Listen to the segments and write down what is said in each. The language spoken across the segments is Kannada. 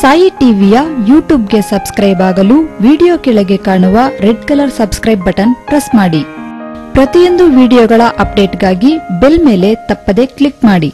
ಸಾಯಿ ಟಿವಿಯ ಯೂಟ್ಯೂಬ್ಗೆ ಸಬ್ಸ್ಕ್ರೈಬ್ ಆಗಲು ವಿಡಿಯೋ ಕೆಳಗೆ ಕಾಣುವ red colour subscribe button press ಮಾಡಿ ಪ್ರತಿಯೊಂದು ವಿಡಿಯೋಗಳ ಅಪ್ಡೇಟ್ಗಾಗಿ ಬೆಲ್ ಮೇಲೆ ತಪ್ಪದೆ ಕ್ಲಿಕ್ ಮಾಡಿ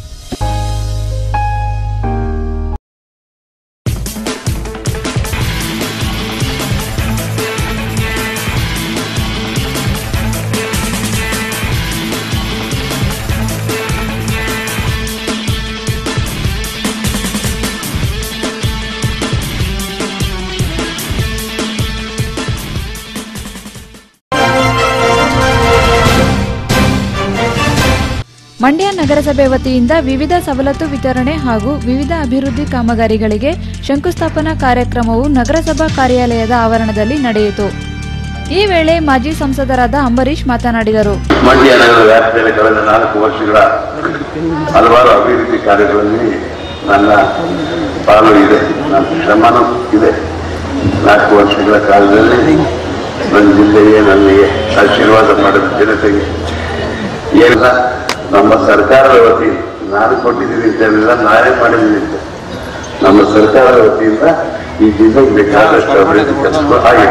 ಮಂಡ್ಯ ನಗರಸಭೆ ವತಿಯಿಂದ ವಿವಿಧ ಸವಲತ್ತು ವಿತರಣೆ ಹಾಗೂ ವಿವಿಧ ಅಭಿವೃದ್ಧಿ ಕಾಮಗಾರಿಗಳಿಗೆ ಶಂಕುಸ್ಥಾಪನಾ ಕಾರ್ಯಕ್ರಮವು ನಗರಸಭಾ ಕಾರ್ಯಾಲಯದ ಆವರಣದಲ್ಲಿ ನಡೆಯಿತು ಈ ವೇಳೆ ಮಾಜಿ ಸಂಸದರಾದ ಅಂಬರೀಶ್ ಮಾತನಾಡಿದರು ಮಂಡ್ಯ ನಗರ ವ್ಯಾಪ್ತಿಯಲ್ಲಿ ಕಳೆದ ನಾಲ್ಕು ವರ್ಷಗಳ ಹಲವಾರು ಅಭಿವೃದ್ಧಿ ಕಾರ್ಯಗಳಲ್ಲಿ ನನ್ನ ಪಾಲು ಇದೆ ನನ್ನ ಶ್ರಮನೂ ಇದೆ ನಾಲ್ಕು ವರ್ಷಗಳ ಕಾಲದಲ್ಲಿ ನನ್ನ ಜಿಲ್ಲೆಗೆ ನನಗೆ ಆಶೀರ್ವಾದ ಮಾಡಿದ ಜನತೆಗೆ ಏನಿಲ್ಲ ನಮ್ಮ ಸರ್ಕಾರದ ವತಿಯಿಂದ ನಾನು ಕೊಟ್ಟಿದ್ದೀನಿ ಅಂತ ಹೇಳಿಲ್ಲ ನಾನೇ ಮಾಡಿದ್ದೀನಿ ಅಂತ ನಮ್ಮ ಸರ್ಕಾರದ ವತಿಯಿಂದ ಈ ಜಿಲ್ಲೆಗೆ ಬೇಕಾದಷ್ಟು ಅಭಿವೃದ್ಧಿ ಕೆಲಸಗಳು ಆಗಿದೆ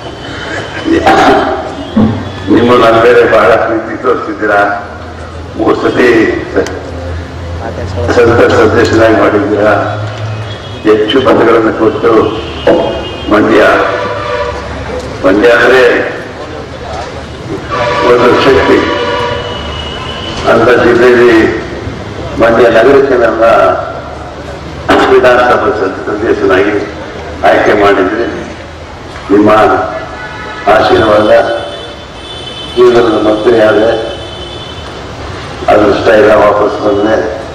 ನಿಮ್ಮ ನನ್ನ ಬೇರೆ ಬಹಳ ಪ್ರೀತಿ ತೋರಿಸಿದ್ದೀರಾ ಮೂರು ಸತಿ ಸಂತ ಸದಸ್ಯನಾಗಿ ಮಾಡಿದ್ದೀರಾ ಹೆಚ್ಚು ಪದಗಳನ್ನು ಕೊಟ್ಟು ಮಂಡ್ಯ ಮಂಡ್ಯ ಅಂದ್ರೆ ಒಂದು ಶಕ್ತಿ ಅಂತ ಜಿಲ್ಲೆಯಲ್ಲಿ ಮಂಡ್ಯ ನಗರಕ್ಕೆ ನನ್ನ ವಿಧಾನಸಭಾ ಸದಸ್ಯನಾಗಿ ಆಯ್ಕೆ ಮಾಡಿದ್ರೆ ನಿಮ್ಮ ಆಶೀರ್ವಾದ ಜೀವನದ ಮಂತ್ರಿ ಆದೆ ಅದೃಷ್ಟ ಇಲ್ಲ ವಾಪಸ್ ಬಂದೆ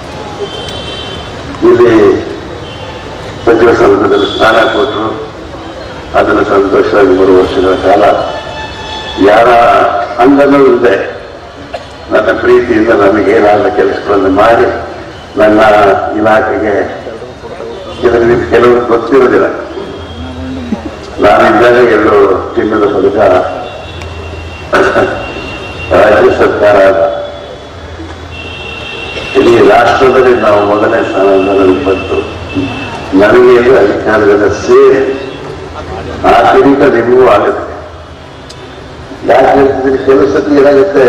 ಇಲ್ಲಿ ಸಚಿವ ಸಂಪುಟದಲ್ಲಿ ಸ್ನಾನ ಕೊಟ್ಟರು ಅದನ್ನು ಸಂತೋಷವಾಗಿ ಮೂರು ವರ್ಷಗಳ ಕಾಲ ಯಾರ ಅಂಗನೂ ಇಲ್ಲದೆ ನನ್ನ ಪ್ರೀತಿಯಿಂದ ನನಗೇನಾದ ಕೆಲಸಗಳನ್ನು ಮಾಡಿ ನನ್ನ ಇಲಾಖೆಗೆ ಕೆಲವರಿಗೆ ಕೆಲವರು ಗೊತ್ತಿರೋದಿಲ್ಲ ನಾನಿದ್ದಾಗ ಎಲ್ಲೋ ಚಿನ್ನದ ಪದಕ ರಾಜ್ಯ ಸರ್ಕಾರ ಇಡೀ ರಾಷ್ಟ್ರದಲ್ಲಿ ನಾವು ಮೊದಲನೇ ಸ್ಥಾನದಿಂದ ನನಗೆ ಬಂತು ನನಗೆ ಇದು ಅಧಿಕಾರಗಳ ಸೇರಿ ಆ ಕಿರೀಟ ನಿಮಗೂ ಆಗುತ್ತೆ ಯಾಕೆ ಹೇಳ್ತಿದ್ರೆ ಕೆಲವು ಸತಿ ಏನಾಗುತ್ತೆ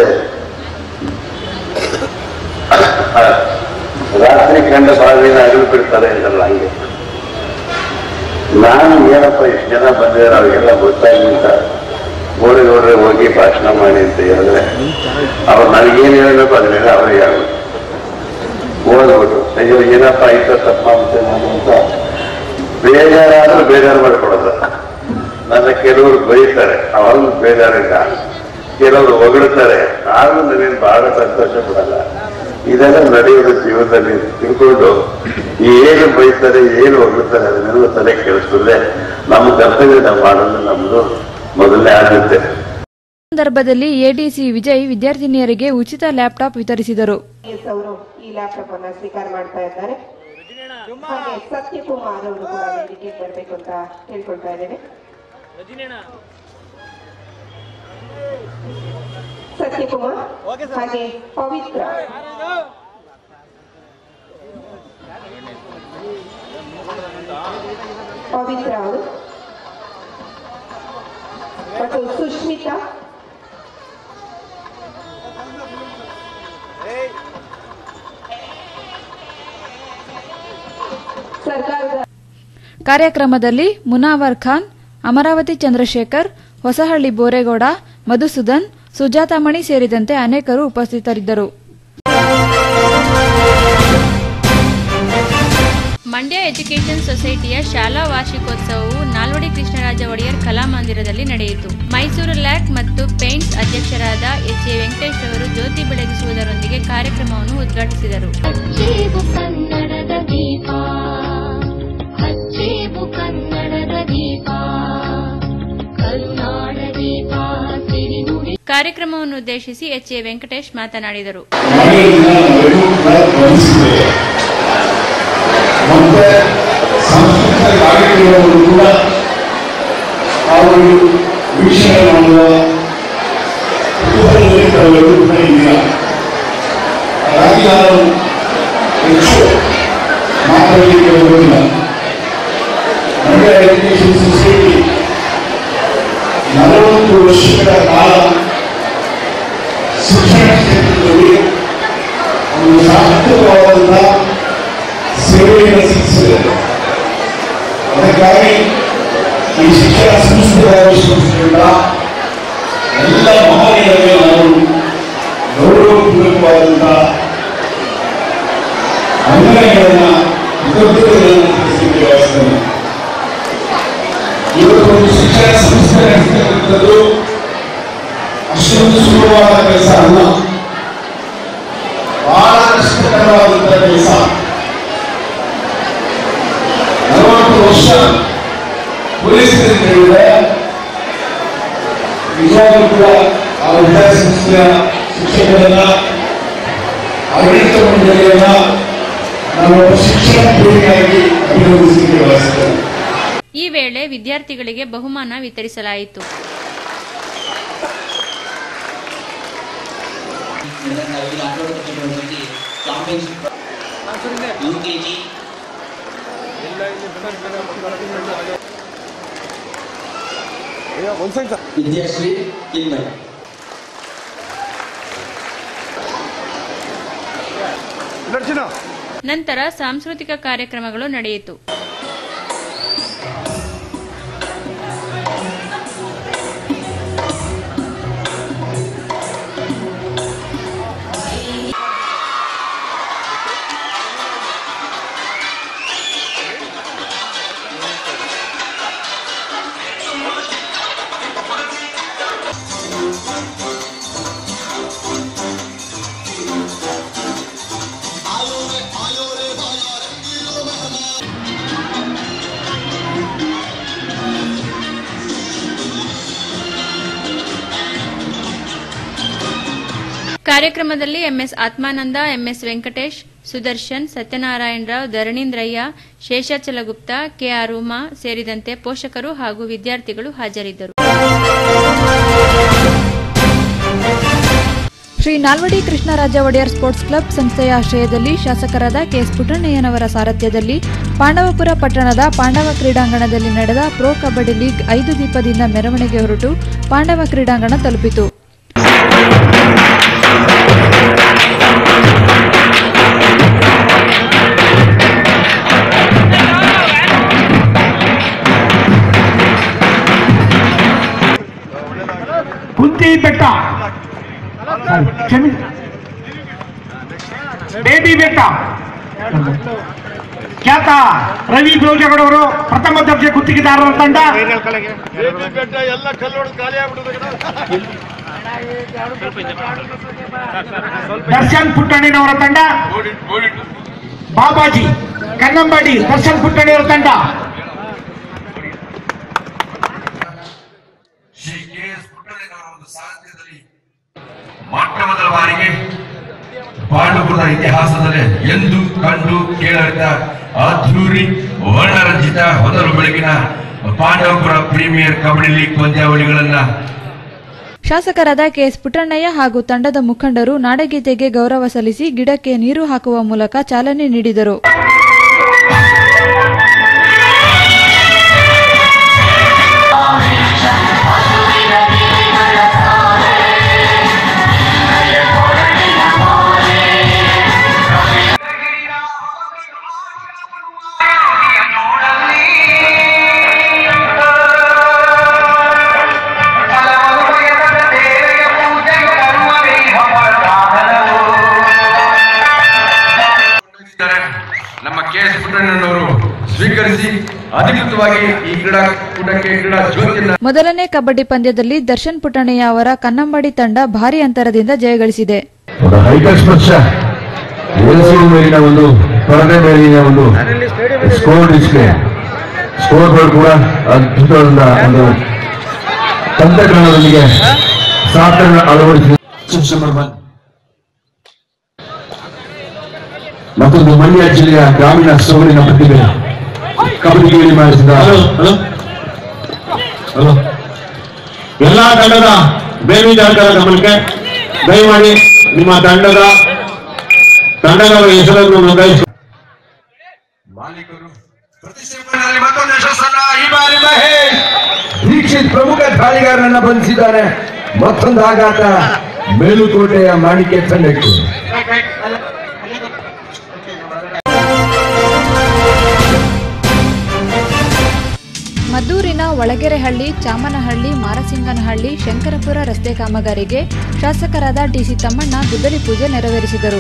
ರಾತ್ರಿ ಕಂಡ ಬಾವಿನ ಅಗಲು ಬಿಡ್ತಾರೆ ಅಂತಲ್ಲ ಹಂಗೆ ನಾನು ಏನಪ್ಪ ಇಷ್ಟು ಜನ ಬಂದಿದ್ದಾರೆ ಅವ್ರಿಗೆಲ್ಲ ಗೊತ್ತಾಗಿ ಅಂತ ಗೋಡೆಗೌಡ್ರೆ ಹೋಗಿ ಭಾಷಣ ಮಾಡಿ ಅಂತ ಹೇಳಿದ್ರೆ ಅವ್ರು ನನಗೇನು ಹೇಳಬೇಕು ಅದನ್ನೆಲ್ಲ ಅವರಿಗೆ ಹೇಳ್ಬೇಕು ಓದ್ಬಿಟ್ಟು ಅಯ್ಯೋ ಏನಪ್ಪ ಇಂಥ ತಪ್ಪ ಮತ್ತೆ ನಾನು ಅಂತ ಬೇಜಾರಾದ್ರೂ ಬೇಜಾರು ಮಾಡ್ಕೊಡೋದು ನನ್ನ ಕೆಲವರು ಬೈತಾರೆ ಅವ್ರನ್ನ ಬೇಜಾರಿಲ್ಲ ಕೆಲವರು ಹೊಗಳುತ್ತಾರೆ ಆದ್ರೂ ನನಗೆ ಬಹಳ ಸಂತೋಷ ಪಡಲ್ಲ ಇದೆಲ್ಲ ನಡೆಯೋದು ಜೀವನದಲ್ಲಿ ತಿಳ್ಕೊಂಡು ಏನು ಬೈತಾರೆ ಏನು ಹೊಗಳುತ್ತಾರೆ ಅದನ್ನೆಲ್ಲ ತಲೆ ಕೇಳಿಸಿದ್ರೆ ನಮ್ಮ ಕರ್ತವ್ಯ ನಾವು ಮಾಡೋದು ನಮ್ದು ಮೊದಲನೇ ಆದ್ಯತೆ ಸಂದರ್ಭದಲ್ಲಿ ಎಡಿಸಿ ವಿಜಯ್ ವಿದ್ಯಾರ್ಥಿನಿಯರಿಗೆ ಉಚಿತ ಲ್ಯಾಪ್ಟಾಪ್ ವಿತರಿಸಿದರು ಎಸ್ ಅವರು ಈ ಲ್ಯಾಪ್ಟಾಪ್ ಅನ್ನ ಸ್ವೀಕಾರ ಮಾಡ್ತಾ ಇದ್ದಾರೆ ಹಾಗೆ ಸತ್ಯಕುಮಾರ್ ಅವರು ಕೂಡ ವೇದಿಕೆ ಬರಬೇಕು ಅಂತ ಕೇಳ್ಕೊಳ್ತಾ ಇದ್ದೇನೆ ಸತ್ಯಕುಮಾರ್ ಹಾಗೆ ಪವಿತ್ರ ಪವಿತ್ರ ಅವರು ಮತ್ತು ಸುಷ್ಮಿತಾ ಸರ್ಕಾರದ ಕಾರ್ಯಕ್ರಮದಲ್ಲಿ ಮುನಾವರ್ ಖಾನ್ ಅಮರಾವತಿ ಚಂದ್ರಶೇಖರ್ ಹೊಸಹಳ್ಳಿ ಬೋರೇಗೌಡ ಮಧುಸೂದನ್ ಸುಜಾತಾಮಣಿ ಸೇರಿದಂತೆ ಅನೇಕರು ಉಪಸ್ಥಿತರಿದ್ದರು ಮಂಡ್ಯ ಎಜುಕೇಷನ್ ಸೊಸೈಟಿಯ ಶಾಲಾ ವಾರ್ಷಿಕೋತ್ಸವವು ನಾಲ್ವಡಿ ಕೃಷ್ಣರಾಜ ಒಡೆಯರ್ ಕಲಾಮಂದಿರದಲ್ಲಿ ನಡೆಯಿತು ಮೈಸೂರು ಲ್ಯಾಕ್ ಮತ್ತು ಪೇಂಟ್ಸ್ ಅಧ್ಯಕ್ಷರಾದ ಎಚ್ ಎ ವೆಂಕಟೇಶ್ ಅವರು ಜ್ಯೋತಿ ಬೆಳಗಿಸುವುದರೊಂದಿಗೆ ಕಾರ್ಯಕ್ರಮವನ್ನು ಉದ್ಘಾಟಿಸಿದರು ಹಚ್ಚೇವು ಕನ್ನಡದ ದೀಪ ಹಚ್ಚೇವು ಕನ್ನಡದ ದೀಪ ಕರುನಾಡ ದೀಪ ಸಿರಿನುಡಿ ಕಾರ್ಯಕ್ರಮವನ್ನು ಉದ್ದೇಶಿಸಿ ಎಚ್ ಎ ವೆಂಕಟೇಶ್ ಮಾತನಾಡಿದರು ಗಮನಿಸಿದೆ ಮತ್ತೆ ಸಾಂಸ್ಕೃತಿಕ ಕಾರ್ಯಕ್ರಮಗಳು ಕೂಡ ಅವರು ವೀಕ್ಷಣೆ ಮಾಡುವ ಕುತೂಹಲದಲ್ಲಿ ಕೆಲವರು ಕೂಡ ಇಲ್ಲ ಹಾಗಾಗಿ ನಾನು ಹೆಚ್ಚು ಮಾತಾಡಲಿಕ್ಕೆ ಬರುವುದಿಲ್ಲ ಮಂಡ್ಯ ಎಜುಕೇಶನ್ ಸೊಸೈಟಿ ನಲವತ್ತು ವರ್ಷಗಳ ಕಾಲ ಶಿಕ್ಷಣ ಕ್ಷೇತ್ರದಲ್ಲಿ ಒಂದು ಸಾರ್ಥಕವಾದಂತಹ ಸೇವೆಯನ್ನು ಸಲ್ಲಿಸಿದೆ ಅದಕ್ಕಾಗಿ ಈ ಶಿಕ್ಷಣ ಸಂಸ್ಥೆಗಳ ಸಂಸ್ಥೆಗಳ ಎಲ್ಲ ಮಹನೀಯರಿಗೆ ನಾವು ಗೌರವಪೂರ್ವಕವಾದಂತಹ ಅಭಿನಯಗಳನ್ನ ಕೃತಜ್ಞತೆಗಳನ್ನು ತಿಳಿಸಲಿಕ್ಕೆ ಬಯಸ್ತೇನೆ ಇವತ್ತು ಒಂದು ಶಿಕ್ಷಣ ಸಂಸ್ಥೆ ನಡೆಸತಕ್ಕಂಥದ್ದು ಅಷ್ಟೊಂದು ಸುಲಭವಾದ ಕೆಲಸ ಅಲ್ಲ ಬಹಳ ಕಷ್ಟಕರವಾದಂತಹ ಕೆಲಸ ನಲವತ್ತು ವರ್ಷ ಪೊಲೀಸರಿಗೆ ಹೇಳಿದ್ರೆ ನಿಜವಾಗ್ಲೂ ಕೂಡ ಆ ವಿದ್ಯಾಸಂಸ್ಥೆಯ ಶಿಕ್ಷಕರನ್ನ ಆಡಳಿತ ಮಂಡಳಿಯನ್ನ ನಾವು ಶಿಕ್ಷಣ ಪ್ರೇಮಿಯಾಗಿ ಅಭಿನಂದಿಸಲಿಕ್ಕೆ ಬಯಸ್ತೇನೆ ಈ ವೇಳೆ ವಿದ್ಯಾರ್ಥಿಗಳಿಗೆ ಬಹುಮಾನ ವಿತರಿಸಲಾಯಿತು ಯುಕೆಜಿ ವಿದ್ಯಾಶ್ರೀ ಕಿನ್ಮಯ್ ನಂತರ ಸಾಂಸ್ಕೃತಿಕ ಕಾರ್ಯಕ್ರಮಗಳು ನಡೆಯಿತು ಕಾರ್ಯಕ್ರಮದಲ್ಲಿ MS Atmananda MS Venkatesh Sudarshan Satyanarayana Rao Dharanindraiah Seshachalagupta KR Uma ಸೇರಿದಂತೆ ಪೋಷಕರು ಹಾಗೂ ವಿದ್ಯಾರ್ಥಿಗಳು ಹಾಜರಿದ್ದರು ಶ್ರೀ ನಾಲ್ವಡಿ ಕೃಷ್ಣರಾಜ ಒಡೆಯರ್ ಸ್ಪೋರ್ಟ್ಸ್ ಕ್ಲಬ್ ಸಂಸ್ಥೆಯ ಆಶ್ರಯದಲ್ಲಿ ಶಾಸಕರಾದ ಕೆಎಸ್ ಪುಟ್ಟಣ್ಣಯ್ಯನವರ ಸಾರಥ್ಯದಲ್ಲಿ ಪಾಂಡವಪುರ ಪಟ್ಟಣದ ಪಾಂಡವ ಕ್ರೀಡಾಂಗಣದಲ್ಲಿ ನಡೆದ ಪ್ರೊ ಕಬಡ್ಡಿ ಲೀಗ್ ಐದು ದೀಪದಿಂದ ಮೆರವಣಿಗೆ ಹೊರಟು ಪಾಂಡವ ಕ್ರೀಡಾಂಗಣ ತಲುಪಿತು ಕುಂತಿ ಬೆಟ್ಟ ಕ್ಷಮಿ ಬೇಬಿ ಬೆಟ್ಟ ಖ್ಯಾತ ರವಿ ಗೌಜಗಡವರು ಪ್ರಥಮ ದರ್ಜೆ ಗುತ್ತಿಗೆದಾರರ ತಂಡ ದರ್ಶನ್ ಪುಟ್ಟಣ್ಣಿನವರ ತಂಡ ಬಾಬಾಜಿ ಕನ್ನಂಬಾಡಿ ದರ್ಶನ್ ಪುಟ್ಟಣ್ಣಿಯವರ ತಂಡ ಶ್ರೀ ಕೆ ಎಸ್ ಪುಟ್ಟಣ್ಣನವರ ಒಂದು ಸಾರಥ್ಯದಲ್ಲಿ ಮೊಟ್ಟ ಮೊದಲ ಬಾರಿಗೆ ಪಾಂಡುಪುರದ ಇತಿಹಾಸದಲ್ಲಿ ಎಂದು ಕಂಡು ಕೇಳರಿದ ಅದ್ಧೂರಿ ವರ್ಣರಂಜಿತ ಮೊದಲು ಬೆಳಗಿನ ಪಾಂಡವಪುರ ಪ್ರೀಮಿಯರ್ ಕಬಡ್ಡಿ ಲೀಗ್ ಪಂದ್ಯಾವಳಿಗಳನ್ನ ಶಾಸಕರಾದ ಕೆಎಸ್ ಪುಟ್ಟಣ್ಣಯ್ಯ ಹಾಗೂ ತಂಡದ ಮುಖಂಡರು ನಾಡಗೀತೆಗೆ ಗೌರವ ಸಲ್ಲಿಸಿ ಗಿಡಕ್ಕೆ ನೀರು ಹಾಕುವ ಮೂಲಕ ಚಾಲನೆ ನೀಡಿದರು ಇದ್ದಾರೆ. ನಮ್ಮ ಕೆ ಎಸ್ ಪುಟ್ಟಣ್ಣನವರು ಸ್ವೀಕರಿಸಿ ಅಧಿಕೃತವಾಗಿ ಈ ಕ್ರೀಡಾಕೂಟಕ್ಕೆ ಕ್ರೀಡಾ ಜ್ಯೋತಿಯನ್ನ ಮೊದಲನೇ ಕಬಡ್ಡಿ ಪಂದ್ಯದಲ್ಲಿ ದರ್ಶನ್ ಪುಟ್ಟಣ್ಣಯ್ಯ ಅವರ ಕನ್ನಂಬಾಡಿ ತಂಡ ಭಾರಿ ಅಂತರದಿಂದ ಜಯಗಳಿಸಿದೆ ಒಂದು ಹೈಟೆಕ್ ಪಕ್ಷ ಎಲ್ಸಿಡಿ ಮೇಲಿನ ಒಂದು ಪರದೆ ಮೇಲಿನ ಒಂದು ಸ್ಕೋರ್ ಡಿಸ್ಪ್ಲೇ ಸ್ಕೋರ್ ಬೋರ್ಡ್ ಕೂಡ ಅದ್ಭುತವಾದ ಒಂದು ತಂತ್ರಜ್ಞಾನದೊಂದಿಗೆ ಸಾಕನ್ನು ಅಳವಡಿಸಿ ಮತ್ತೊಂದು ಮಂಡ್ಯ ಜಿಲ್ಲೆಯ ಗ್ರಾಮೀಣ ಸೊಗಡಿನ ಪ್ರತಿಭೆ ಕಬಡ್ಡಿ ಕೇಳಿ ಮಾಡಿಸಿದ ಹಲೋ ಎಲ್ಲಾ ತಂಡದ ಬೇವಿದಾರರ ಗಮನಕ್ಕೆ ದಯಮಾಡಿ ನಿಮ್ಮ ತಂಡದ ತಂಡದ ಹೆಸರನ್ನು ನೋಂದಾಯಿಸಿ ಮಾಲೀಕರು ಪ್ರತಿಷ್ಠಾಪನೆಯಲ್ಲಿ ಮತ್ತೊಂದು ಯಶಸ್ಸನ್ನ ಈ ಬಾರಿ ಮಹೇಶ್ ದೀಕ್ಷಿತ್ ಪ್ರಮುಖ ದಾಳಿಗಾರರನ್ನ ಬಂಧಿಸಿದ್ದಾನೆ ಮತ್ತೊಂದು ಆಘಾತ ಮೇಲುಕೋಟೆಯ ಮಾಣಿಕ್ಯ ತಂಡಕ್ಕೆ ಮದ್ದೂರಿನ ಒಳಗೆರೆಹಳ್ಳಿ ಚಾಮನಹಳ್ಳಿ ಮಾರಸಿಂಗನಹಳ್ಳಿ ಶಂಕರಪುರ ರಸ್ತೆ ಕಾಮಗಾರಿಗೆ ಶಾಸಕರಾದ ಡಿಸಿ ತಮ್ಮಣ್ಣ ಗುದ್ದಲಿ ಪೂಜೆ ನೆರವೇರಿಸಿದರು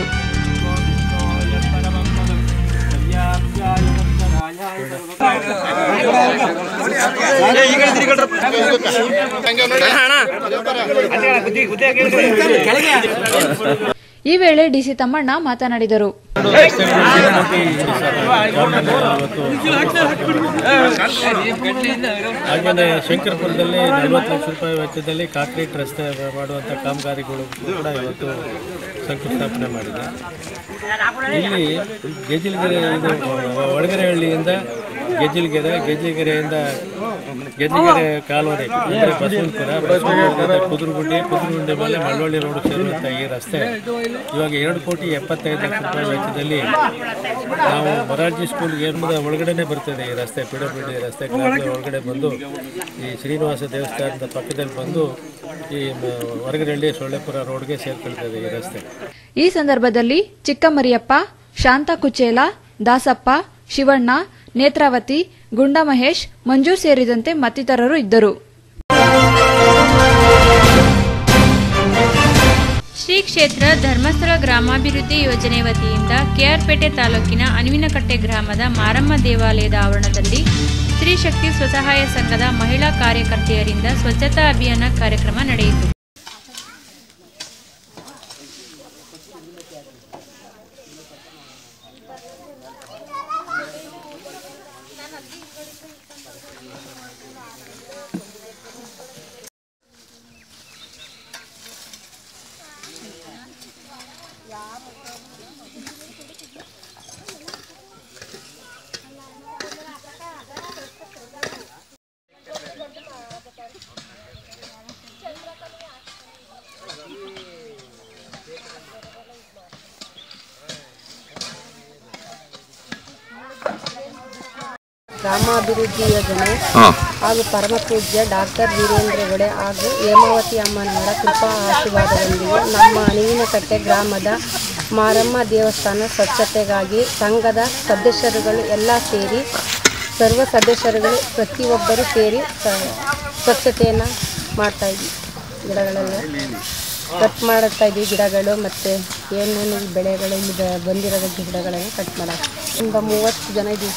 ಈ ವೇಳೆ ಡಿಸಿ ತಮ್ಮಣ್ಣ ಮಾತನಾಡಿದರು ಹಾಗೆಯೇ ಶಂಕರಪುರದಲ್ಲಿ ನಲವತ್ತು ಲಕ್ಷ ರೂಪಾಯಿ ವೆಚ್ಚದಲ್ಲಿ ಕಾಂಕ್ರೀಟ್ ರಸ್ತೆ ಮಾಡುವಂಥ ಕಾಮಗಾರಿಗಳು ಕೂಡ ಇವತ್ತು ಶಂಕುಸ್ಥಾಪನೆ ಮಾಡಿದೆ ಇಲ್ಲಿ ಗೆಜಿಲ್ಗೆರೆ ಇದು ಒಳಗೆರೆಹಳ್ಳಿಯಿಂದ ಗೆಜಿಲ್ಗೆರೆ ಗೆಜಿಲ್ಗೆರೆಯಿಂದ ಗೆಜಿಲ್ಗೆರೆ ಕಾಲುವೆ ಅಂದರೆ ಬಸವನಪುರ ಬಸವನಪುರದಿಂದ ಕುದುರುಗುಂಡಿ ಕುದುರುಗುಂಡಿ ಮೇಲೆ ಮಳವಳ್ಳಿ ರೋಡ್ ಸೇರುವಂಥ ಈ ರಸ್ತೆ ಇವಾಗ ಎರಡು ಕೋಟಿ ಎಪ್ಪತ್ತೈದು ಲಕ್ಷ ರೂಪಾಯಿ ವೆಚ್ಚದಲ್ಲಿ ನಾವು ಮೊರಾರ್ಜಿ ಸ್ಕೂಲ್ ಏರ್ಮದ ಒಳಗಡೆನೆ ಬರ್ತದೆ ಈ ರಸ್ತೆ ಪಿ ಡಬ್ಲ್ಯೂ ಡಿ ರಸ್ತೆ ಗ್ರಾಮದ ಒಳಗಡೆ ಬಂದು ಈ ಶ್ರೀನಿವಾಸ ದೇವಸ್ಥಾನದ ಪಕ್ಕದಲ್ಲಿ ಬಂದು ಈ ಮ- ಹೊರಗಡೆಹಳ್ಳಿ ಸೊಳ್ಳೆಪುರ ರೋಡ್ಗೆ ಸೇರ್ಕೊಳ್ತದೆ ಈ ರಸ್ತೆ ಈ ಸಂದರ್ಭದಲ್ಲಿ ಚಿಕ್ಕಮರಿಯಪ್ಪ ಶಾಂತ ಕುಚೇಲ ದಾಸಪ್ಪ ಶಿವಣ್ಣ ನೇತ್ರಾವತಿ ಗುಂಡಾ ಮಹೇಶ್ ಮಂಜು ಸೇರಿದಂತೆ ಮತ್ತಿತರರು ಇದ್ದರು ಶ್ರೀ ಕ್ಷೇತ್ರ ಧರ್ಮಸ್ಥಳ ಗ್ರಾಮಾಭಿವೃದ್ಧಿ ಯೋಜನೆ ವತಿಯಿಂದ ಕೆಆರ್ಪೇಟೆ ತಾಲೂಕಿನ ಅನುವಿನಕಟ್ಟೆ ಗ್ರಾಮದ ಮಾರಮ್ಮ ದೇವಾಲಯದ ಆವರಣದಲ್ಲಿ ಸ್ತ್ರೀ ಶಕ್ತಿ ಸ್ವಸಹಾಯ ಸಂಘದ ಮಹಿಳಾ ಕಾರ್ಯಕರ್ತೆಯರಿಂದ ಸ್ವಚ್ಛತಾ ಅಭಿಯಾನ ಕಾರ್ಯಕ್ರಮ ನಡೆಯಿತು ಗ್ರಾಮಾಭಿವೃದ್ಧಿ ಯೋಜನೆ ಹಾಗೂ ಪರಮ ಪೂಜ್ಯ ಡಾಕ್ಟರ್ ವೀರೇಂದ್ರ ಹೆಗಡೆ ಹಾಗೂ ಹೇಮಾವತಿ ಅಮ್ಮನವರ ಕೃಪಾ ಆಶೀರ್ವಾದದೊಂದಿಗೆ ನಮ್ಮ ಅಣಿವಿನಕಟ್ಟೆ ಗ್ರಾಮದ ಮಾರಮ್ಮ ದೇವಸ್ಥಾನ ಸ್ವಚ್ಛತೆಗಾಗಿ ಸಂಘದ ಸದಸ್ಯರುಗಳು ಎಲ್ಲ ಸೇರಿ ಸರ್ವ ಸದಸ್ಯರುಗಳು ಪ್ರತಿಯೊಬ್ಬರು ಸೇರಿ ಸ- ಸ್ವಚ್ಛತೆಯನ್ನು ಮಾಡ್ತಾ ಇದ್ವಿ ಗಿಡಗಳೆಲ್ಲ ಕಟ್ ಮಾಡುತ್ತಾ ಇದ್ವಿ ಗಿಡಗಳು ಮತ್ತು ಏನೇನು ಬೆಳೆಗಳು ಇಲ್ಲಿ ಬ- ಬಂದಿರೋ ಗಿಡಗಳನ್ನು ಕಟ್ ಮಾಡೋದು ಒಂದು ಮೂವತ್ತು ಜನ ಇದ್ದೀವಿ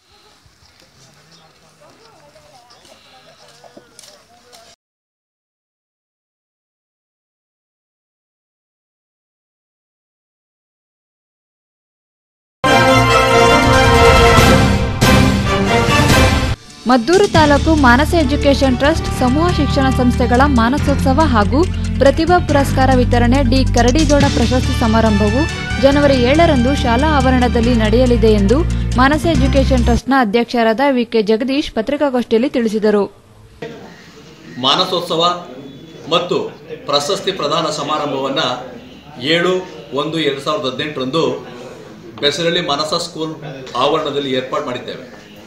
ಮದ್ದೂರು ತಾಲೂಕು ಮಾನಸ ಎಜುಕೇಷನ್ ಟ್ರಸ್ಟ್ ಸಮೂಹ ಶಿಕ್ಷಣ ಸಂಸ್ಥೆಗಳ ಮಾನಸೋತ್ಸವ ಹಾಗೂ ಪ್ರತಿಭಾ ಪುರಸ್ಕಾರ ವಿತರಣೆ ಡಿ ಕರಡಿಗೌಡ ಪ್ರಶಸ್ತಿ ಸಮಾರಂಭವು ಜನವರಿ ಏಳರಂದು ಶಾಲಾ ಆವರಣದಲ್ಲಿ ನಡೆಯಲಿದೆ ಎಂದು ಮಾನಸ ಎಜುಕೇಷನ್ ಟ್ರಸ್ಟ್ನ ಅಧ್ಯಕ್ಷರಾದ ವಿಕೆ ಜಗದೀಶ್ ಪತ್ರಿಕಾಗೋಷ್ಠಿಯಲ್ಲಿ ತಿಳಿಸಿದರು ಮಾನಸೋತ್ಸವ ಮತ್ತು ಪ್ರಶಸ್ತಿ ಪ್ರದಾನ ಸಮಾರಂಭವನ್ನು ಏಳು ಒಂದು ಎರಡು ಸಾವಿರದ ಹದಿನೆಂಟರಂದು ಬೆಸರಳ್ಳಿ ಮಾನಸ ಸ್ಕೂಲ್ ಆವರಣದಲ್ಲಿ ಏರ್ಪಾಡು ಮಾಡಿದ್ದೇವೆ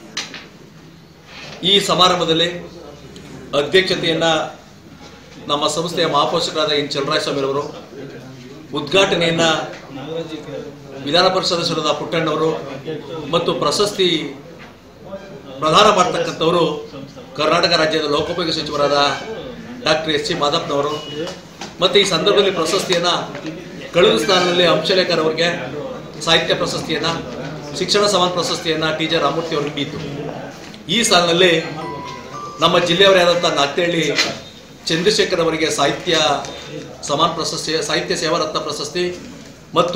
ಈ ಸಮಾರಂಭದಲ್ಲಿ ಅಧ್ಯಕ್ಷತೆಯನ್ನು ನಮ್ಮ ಸಂಸ್ಥೆಯ ಮಹಾಪೋಷಕರಾದ ಎನ್ ಚಲರಾಯಸ್ವಾಮಿರವರು ಉದ್ಘಾಟನೆಯನ್ನು ವಿಧಾನ ಪರಿಷತ್ ಸದಸ್ಯರಾದ ಪುಟ್ಟಣ್ಣವರು ಮತ್ತು ಪ್ರಶಸ್ತಿ ಪ್ರದಾನ ಮಾಡ್ತಕ್ಕಂಥವರು ಕರ್ನಾಟಕ ರಾಜ್ಯದ ಲೋಕೋಪಯೋಗಿ ಸಚಿವರಾದ ಡಾಕ್ಟರ್ ಎಸ್ ಸಿ ಮಾದಪ್ಪನವರು ಮತ್ತು ಈ ಸಂದರ್ಭದಲ್ಲಿ ಪ್ರಶಸ್ತಿಯನ್ನು ಕಳೆದ ಸ್ಥಾನದಲ್ಲಿ ಅಂಶಲೇಖರ್ ಅವರಿಗೆ ಸಾಹಿತ್ಯ ಪ್ರಶಸ್ತಿಯನ್ನು ಶಿಕ್ಷಣ ಸಮಾನ ಪ್ರಶಸ್ತಿಯನ್ನು ಟಿ ಜೆ ರಾಮೂರ್ತಿ ಅವರಿಗೆ ನೀಡಿತು ಈ ಸಾಲಿನಲ್ಲಿ ನಮ್ಮ ಜಿಲ್ಲೆಯವರೇ ಆದಂಥ ನಾಗ್ತಹಳ್ಳಿ ಚಂದ್ರಶೇಖರ್ ಅವರಿಗೆ ಸಾಹಿತ್ಯ ಸಮಾನ ಪ್ರಶಸ್ತಿ ಸಾಹಿತ್ಯ ಸೇವಾ ರತ್ನ ಪ್ರಶಸ್ತಿ ಮತ್ತು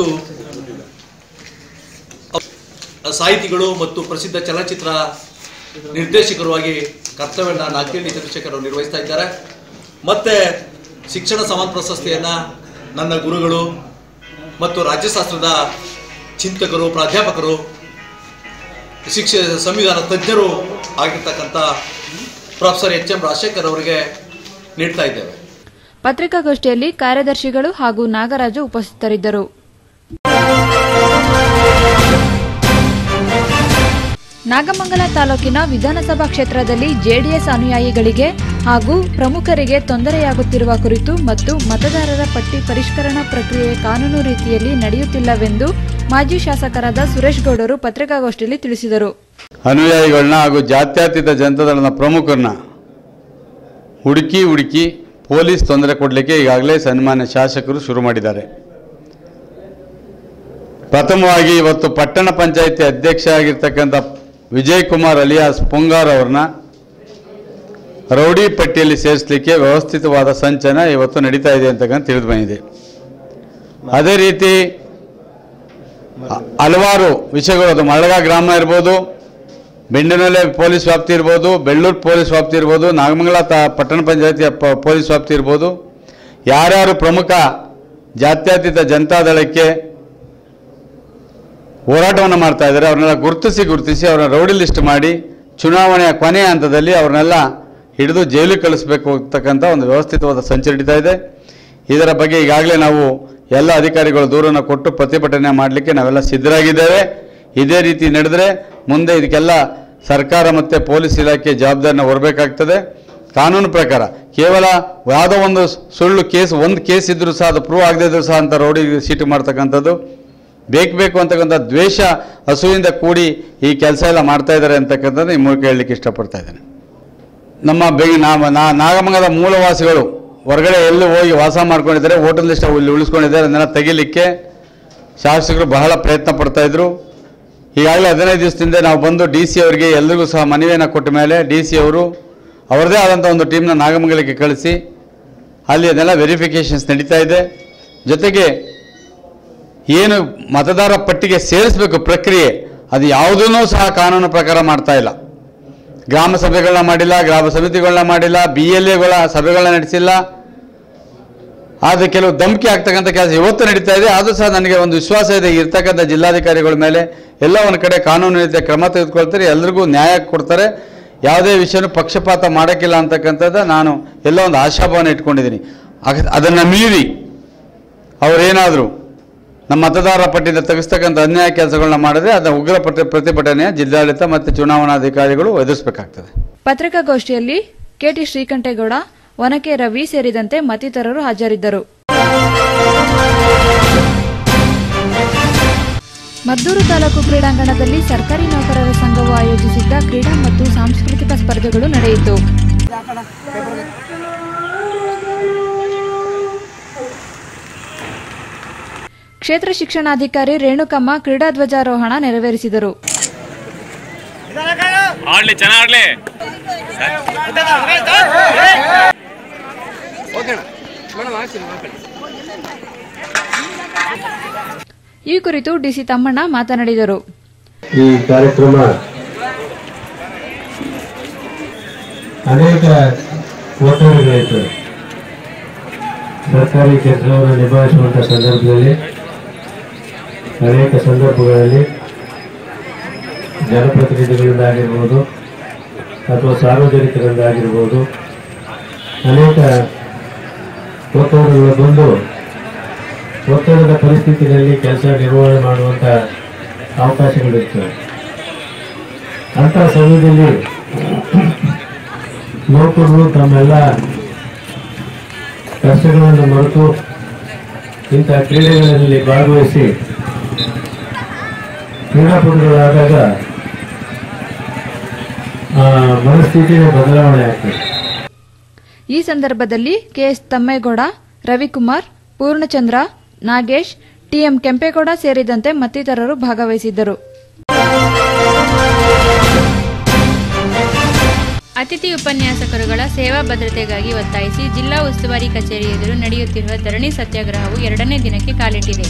ಸಾಹಿತಿಗಳು ಮತ್ತು ಪ್ರಸಿದ್ಧ ಚಲನಚಿತ್ರ ನಿರ್ದೇಶಕರುವಾಗಿ ಕರ್ತವ್ಯನ ನಾಗ್ತಿಹಳ್ಳಿ ಚಂದ್ರಶೇಖರ್ ಅವರು ನಿರ್ವಹಿಸ್ತಾ ಇದ್ದಾರೆ ಮತ್ತೆ ಶಿಕ್ಷಣ ಸಮಾನ ಪ್ರಶಸ್ತಿಯನ್ನ ನನ್ನ ಗುರುಗಳು ಮತ್ತು ರಾಜ್ಯಶಾಸ್ತ್ರದ ಚಿಂತಕರು ಪ್ರಾಧ್ಯಾಪಕರು ಶಿಕ್ಷ ಸಂವಿಧಾನ ತಜ್ಞರು ಆಗಿರ್ತಕ್ಕಂಥ ಪ್ರೊಫೆಸರ್ ಎಚ್ ಎಂ ರಾಜಶೇಖರ್ ಅವರಿಗೆ ನೀಡ್ತಾ ಇದ್ದೇವೆ ಪತ್ರಿಕಾಗೋಷ್ಠಿಯಲ್ಲಿ ಕಾರ್ಯದರ್ಶಿಗಳು ಹಾಗೂ ನಾಗರಾಜು ಉಪಸ್ಥಿತರಿದ್ದರು ನಾಗಮಂಗಲ ತಾಲೂಕಿನ ವಿಧಾನಸಭಾ ಕ್ಷೇತ್ರದಲ್ಲಿ ಜೆಡಿಎಸ್ ಅನುಯಾಯಿಗಳಿಗೆ ಹಾಗೂ ಪ್ರಮುಖರಿಗೆ ತೊಂದರೆಯಾಗುತ್ತಿರುವ ಕುರಿತು ಮತ್ತು ಮತದಾರರ ಪಟ್ಟಿ ಪರಿಷ್ಕರಣಾ ಪ್ರಕ್ರಿಯೆ ಕಾನೂನು ರೀತಿಯಲ್ಲಿ ನಡೆಯುತ್ತಿಲ್ಲವೆಂದು ಮಾಜಿ ಶಾಸಕರಾದ ಸುರೇಶ್ ಗೌಡರು ಪತ್ರಿಕಾಗೋಷ್ಠಿಯಲ್ಲಿ ತಿಳಿಸಿದರು ಅನುಯಾಯಿಗಳನ್ನ ಹಾಗೂ ಜಾತ್ಯತೀತ ಜನತಾದಳದ ಪ್ರಮುಖರನ್ನ ಹುಡುಕಿ ಹುಡುಕಿ ಪೊಲೀಸ್ ತೊಂದರೆ ಕೊಡಲಿಕ್ಕೆ ಈಗಾಗಲೇ ಸನ್ಮಾನ್ಯ ಶಾಸಕರು ಶುರು ಮಾಡಿದ್ದಾರೆ ಪ್ರಥಮವಾಗಿ ಇವತ್ತು ಪಟ್ಟಣ ಪಂಚಾಯಿತಿ ಅಧ್ಯಕ್ಷ ಆಗಿರ್ತಕ್ಕಂಥ ವಿಜಯ್ ಕುಮಾರ್ ಅಲಿಯಾಸ್ ಪೊಂಗಾರ್ ಅವ್ರನ್ನ ರೌಡಿ ಪಟ್ಟಿಯಲ್ಲಿ ಸೇರಿಸಲಿಕ್ಕೆ ವ್ಯವಸ್ಥಿತವಾದ ಸಂಚನ ಇವತ್ತು ನಡೀತಾ ಇದೆ ಅಂತಕ್ಕಂಥ ತಿಳಿದು ಬಂದಿದೆ ಅದೇ ರೀತಿ ಹ- ಹಲವಾರು ವಿಷಯಗಳು ಅದು ಮಳಗ ಗ್ರಾಮ ಇರ್ಬೋದು ಬೆಂಡನೊಲೆ ಪೊಲೀಸ್ ವ್ಯಾಪ್ತಿ ಇರ್ಬೋದು ಬೆಳ್ಳೂರು ಪೊಲೀಸ್ ವ್ಯಾಪ್ತಿ ಇರ್ಬೋದು ನಾಗಮಂಗಲ ತಾ ಪಟ್ಟಣ ಪಂಚಾಯತಿಯ ಪ- ಪೊಲೀಸ್ ವ್ಯಾಪ್ತಿ ಇರ್ಬೋದು ಯಾರ್ಯಾರು ಪ್ರಮುಖ ಜಾತ್ಯತೀತ ಜನತಾದಳಕ್ಕೆ ಹೋರಾಟವನ್ನು ಮಾಡ್ತಾ ಇದ್ದಾರೆ ಅವ್ರನ್ನೆಲ್ಲ ಗುರುತಿಸಿ ಗುರುತಿಸಿ ಅವ್ರನ್ನ ರೌಡಿ ಲಿಸ್ಟ್ ಮಾಡಿ ಚುನಾವಣೆಯ ಕೊನೆಯ ಹಂತದಲ್ಲಿ ಅವ್ರನ್ನೆಲ್ಲ ಹಿಡಿದು ಜೈಲಿಗೆ ಕಳಿಸ್ಬೇಕು ಅಂತಕ್ಕಂಥ ಒಂದು ವ್ಯವಸ್ಥಿತವಾದ ಸಂಚು ನಡೀತಾ ಇದೆ ಇದರ ಬಗ್ಗೆ ಈಗಾಗಲೇ ನಾವು ಎಲ್ಲ ಅಧಿಕಾರಿಗಳು ದೂರನ್ನು ಕೊಟ್ಟು ಪ್ರತಿಭಟನೆ ಮಾಡಲಿಕ್ಕೆ ನಾವೆಲ್ಲ ಸಿದ್ಧರಾಗಿದ್ದೇವೆ ಇದೇ ರೀತಿ ನಡೆದರೆ ಮುಂದೆ ಇದಕ್ಕೆಲ್ಲ ಸರ್ಕಾರ ಮತ್ತು ಪೊಲೀಸ್ ಇಲಾಖೆ ಜವಾಬ್ದಾರಿನ ಹೊರಬೇಕಾಗ್ತದೆ ಕಾನೂನು ಪ್ರಕಾರ ಕೇವಲ ಯಾವುದೋ ಒಂದು ಸುಳ್ಳು ಕೇಸ್ ಒಂದು ಕೇಸ್ ಇದ್ದರೂ ಸಹ ಅದು ಪ್ರೂವ್ ಆಗದೇ ಇದ್ರೂ ಸಹ ಅಂತ ರೌಡಿ ಸೀಟು ಮಾಡ್ತಕ್ಕಂಥದ್ದು ಬೇಕು ಬೇಕು ಅಂತಕ್ಕಂಥ ದ್ವೇಷ ಹಸುವಿಂದ ಕೂಡಿ ಈ ಕೆಲಸ ಎಲ್ಲ ಮಾಡ್ತಾ ಇದ್ದಾರೆ ಅಂತಕ್ಕಂಥದ್ದು ಈ ಮೂಲಕ ಹೇಳಲಿಕ್ಕೆ ಇಷ್ಟಪಡ್ತಾ ಇದ್ದೇನೆ ನಮ್ಮ ಬೆ ನಾ- ನಾ- ನಾಗಮಂಗಲದ ಮೂಲವಾಸಿಗಳು ಹೊರಗಡೆ ಎಲ್ಲಿ ಹೋಗಿ ವಾಸ ಮಾಡ್ಕೊಂಡಿದ್ದಾರೆ ಹೋಟೆಲ್ ಲಿಸ್ಟ್ ಇಲ್ಲಿ ಉಳಿಸ್ಕೊಂಡಿದ್ದಾರೆ ಅದನ್ನೆಲ್ಲ ತೆಗಿಲಿಕ್ಕೆ ಶಾಸಕರು ಬಹಳ ಪ್ರಯತ್ನ ಪಡ್ತಾ ಇದ್ರು ಈಗಾಗಲೇ ಹದಿನೈದು ದಿವಸದಿಂದ ನಾವು ಬಂದು ಡಿ ಸಿ ಅವರಿಗೆ ಎಲ್ರಿಗೂ ಸಹ ಮನವಿಯನ್ನು ಕೊಟ್ಟ ಮೇಲೆ ಡಿ ಸಿ ಅವರು ಅವರದೇ ಆದಂಥ ಒಂದು ಟೀಮ್ನ ನಾಗಮಂಗಲಕ್ಕೆ ಕಳಿಸಿ ಅಲ್ಲಿ ಅದೆಲ್ಲ ವೆರಿಫಿಕೇಷನ್ಸ್ ನಡೀತಾ ಇದೆ ಜೊತೆಗೆ ಏನು ಮತದಾರ ಪಟ್ಟಿಗೆ ಸೇರಿಸಬೇಕು ಪ್ರಕ್ರಿಯೆ ಅದು ಯಾವುದನ್ನೂ ಸಹ ಕಾನೂನು ಪ್ರಕಾರ ಮಾಡ್ತಾ ಇಲ್ಲ ಗ್ರಾಮ ಸಭೆಗಳನ್ನ ಮಾಡಿಲ್ಲ ಗ್ರಾಮ ಸಮಿತಿಗಳನ್ನ ಮಾಡಿಲ್ಲ ಬಿ ಎಲ್ ಎಗಳ ಸಭೆಗಳನ್ನ ನಡೆಸಿಲ್ಲ ಆದರೆ ಕೆಲವು ಧಮಕಿ ಆಗ್ತಕ್ಕಂಥ ಕೆಲಸ ಇವತ್ತು ನಡೀತಾ ಇದೆ ಅದು ಸಹ ನನಗೆ ಒಂದು ವಿಶ್ವಾಸ ಇದೆ ಇರ್ತಕ್ಕಂಥ ಜಿಲ್ಲಾಧಿಕಾರಿಗಳ ಮೇಲೆ ಎಲ್ಲ ಒಂದು ಕಡೆ ಕಾನೂನು ರೀತಿಯ ಕ್ರಮ ತೆಗೆದುಕೊಳ್ತಾರೆ ಎಲ್ರಿಗೂ ನ್ಯಾಯ ಕೊಡ್ತಾರೆ ಯಾವುದೇ ವಿಷಯನೂ ಪಕ್ಷಪಾತ ಮಾಡೋಕ್ಕಿಲ್ಲ ಅಂತಕ್ಕಂಥದ್ದು ನಾನು ಎಲ್ಲ ಒಂದು ಆಶಾಭಾವನೆ ಇಟ್ಕೊಂಡಿದ್ದೀನಿ ಅಗ- ಅದನ್ನು ಮೀರಿ ಅವರೇನಾದರೂ ನಮ್ಮ ಮತದಾರರ ಪಟ್ಟಿಯಿಂದ ತೆಗೆಸ್ತಕ್ಕಂಥ ಅನ್ಯಾಯ ಕೆಲಸಗಳನ್ನ ಮಾಡಿದ್ರೆ ಅದರ ಉಗ್ರ ಪ್ರತಿ ಪ್ರತಿಭಟನೆಯ ಜಿಲ್ಲಾಡಳಿತ ಮತ್ತು ಚುನಾವಣಾಧಿಕಾರಿಗಳು ಎದುರಿಸಬೇಕಾಗ್ತದೆ ಪತ್ರಿಕಾಗೋಷ್ಠಿಯಲ್ಲಿ ಕೆಟಿ ಶ್ರೀಕಂಠೇಗೌಡ ವನಕೆ ರವಿ ಸೇರಿದಂತೆ ಮತ್ತಿತರರು ಹಾಜರಿದ್ದರು ಮದ್ದೂರು ತಾಲೂಕು ಕ್ರೀಡಾಂಗಣದಲ್ಲಿ ಸರ್ಕಾರಿ ನೌಕರರ ಸಂಘವು ಆಯೋಜಿಸಿದ್ದ ಕ್ರೀಡಾ ಮತ್ತು ಸಾಂಸ್ಕೃತಿಕ ಸ್ಪರ್ಧೆಗಳು ನಡೆಯಿತು ಕ್ಷೇತ್ರ ಶಿಕ್ಷಣಾಧಿಕಾರಿ ರೇಣುಕಮ್ಮ ಕ್ರೀಡಾ ಧ್ವಜಾರೋಹಣ ನೆರವೇರಿಸಿದರು ಆಡ್ಲಿ ಚೆನ್ನಾಗಿ ಆಡ್ಲಿ ಈ ಕುರಿತು ಡಿಸಿ ತಮ್ಮಣ್ಣ ಮಾತನಾಡಿದರು ಈ ಕಾರ್ಯಕ್ರಮ ಅನೇಕ ಒತ್ತಡಗಳಿತ್ತು ಸರ್ಕಾರಿ ಕೆಲಸವನ್ನು ನಿಭಾಯಿಸುವಂಥ ಸಂದರ್ಭದಲ್ಲಿ ಅನೇಕ ಸಂದರ್ಭಗಳಲ್ಲಿ ಜನಪ್ರತಿನಿಧಿಗಳಿಂದಾಗಿರ್ಬೋದು ಅಥವಾ ಸಾರ್ವಜನಿಕರಿಂದಾಗಿರ್ಬೋದು ಅನೇಕ ಒತ್ತಡಗಳು ಬಂದು ಒತ್ತಡದ ಪರಿಸ್ಥಿತಿಯಲ್ಲಿ ಕೆಲಸ ನಿರ್ವಹಣೆ ಮಾಡುವಂಥ ಅವಕಾಶಗಳಿರ್ತವೆ ಅಂಥ ಸಮಯದಲ್ಲಿ ನೌಕರರು ತಮ್ಮೆಲ್ಲ ಕಷ್ಟಗಳನ್ನು ಮರೆತು ಇಂಥ ಕ್ರೀಡೆಗಳಲ್ಲಿ ಭಾಗವಹಿಸಿ ಕ್ರೀಡಾಪಟುಗಳಾದಾಗ ಆ ಮನಸ್ಥಿತಿಯ ಬದಲಾವಣೆ ಆಗ್ತದೆ ಈ ಸಂದರ್ಭದಲ್ಲಿ ಕೆಎಸ್ ತಮ್ಮೇಗೌಡ ರವಿಕುಮಾರ್ ಪೂರ್ಣಚಂದ್ರ ನಾಗೇಶ್ ಟಿಎಂ ಕೆಂಪೇಗೌಡ ಸೇರಿದಂತೆ ಮತ್ತಿತರರು ಭಾಗವಹಿಸಿದ್ದರು ಅತಿಥಿ ಉಪನ್ಯಾಸಕರುಗಳ ಸೇವಾ ಭದ್ರತೆಗಾಗಿ ಒತ್ತಾಯಿಸಿ ಜಿಲ್ಲಾ ಉಸ್ತುವಾರಿ ಕಚೇರಿ ಎದುರು ನಡೆಯುತ್ತಿರುವ ಧರಣಿ ಸತ್ಯಾಗ್ರಹವು ಎರಡನೇ ದಿನಕ್ಕೆ ಕಾಲಿಟ್ಟಿದೆ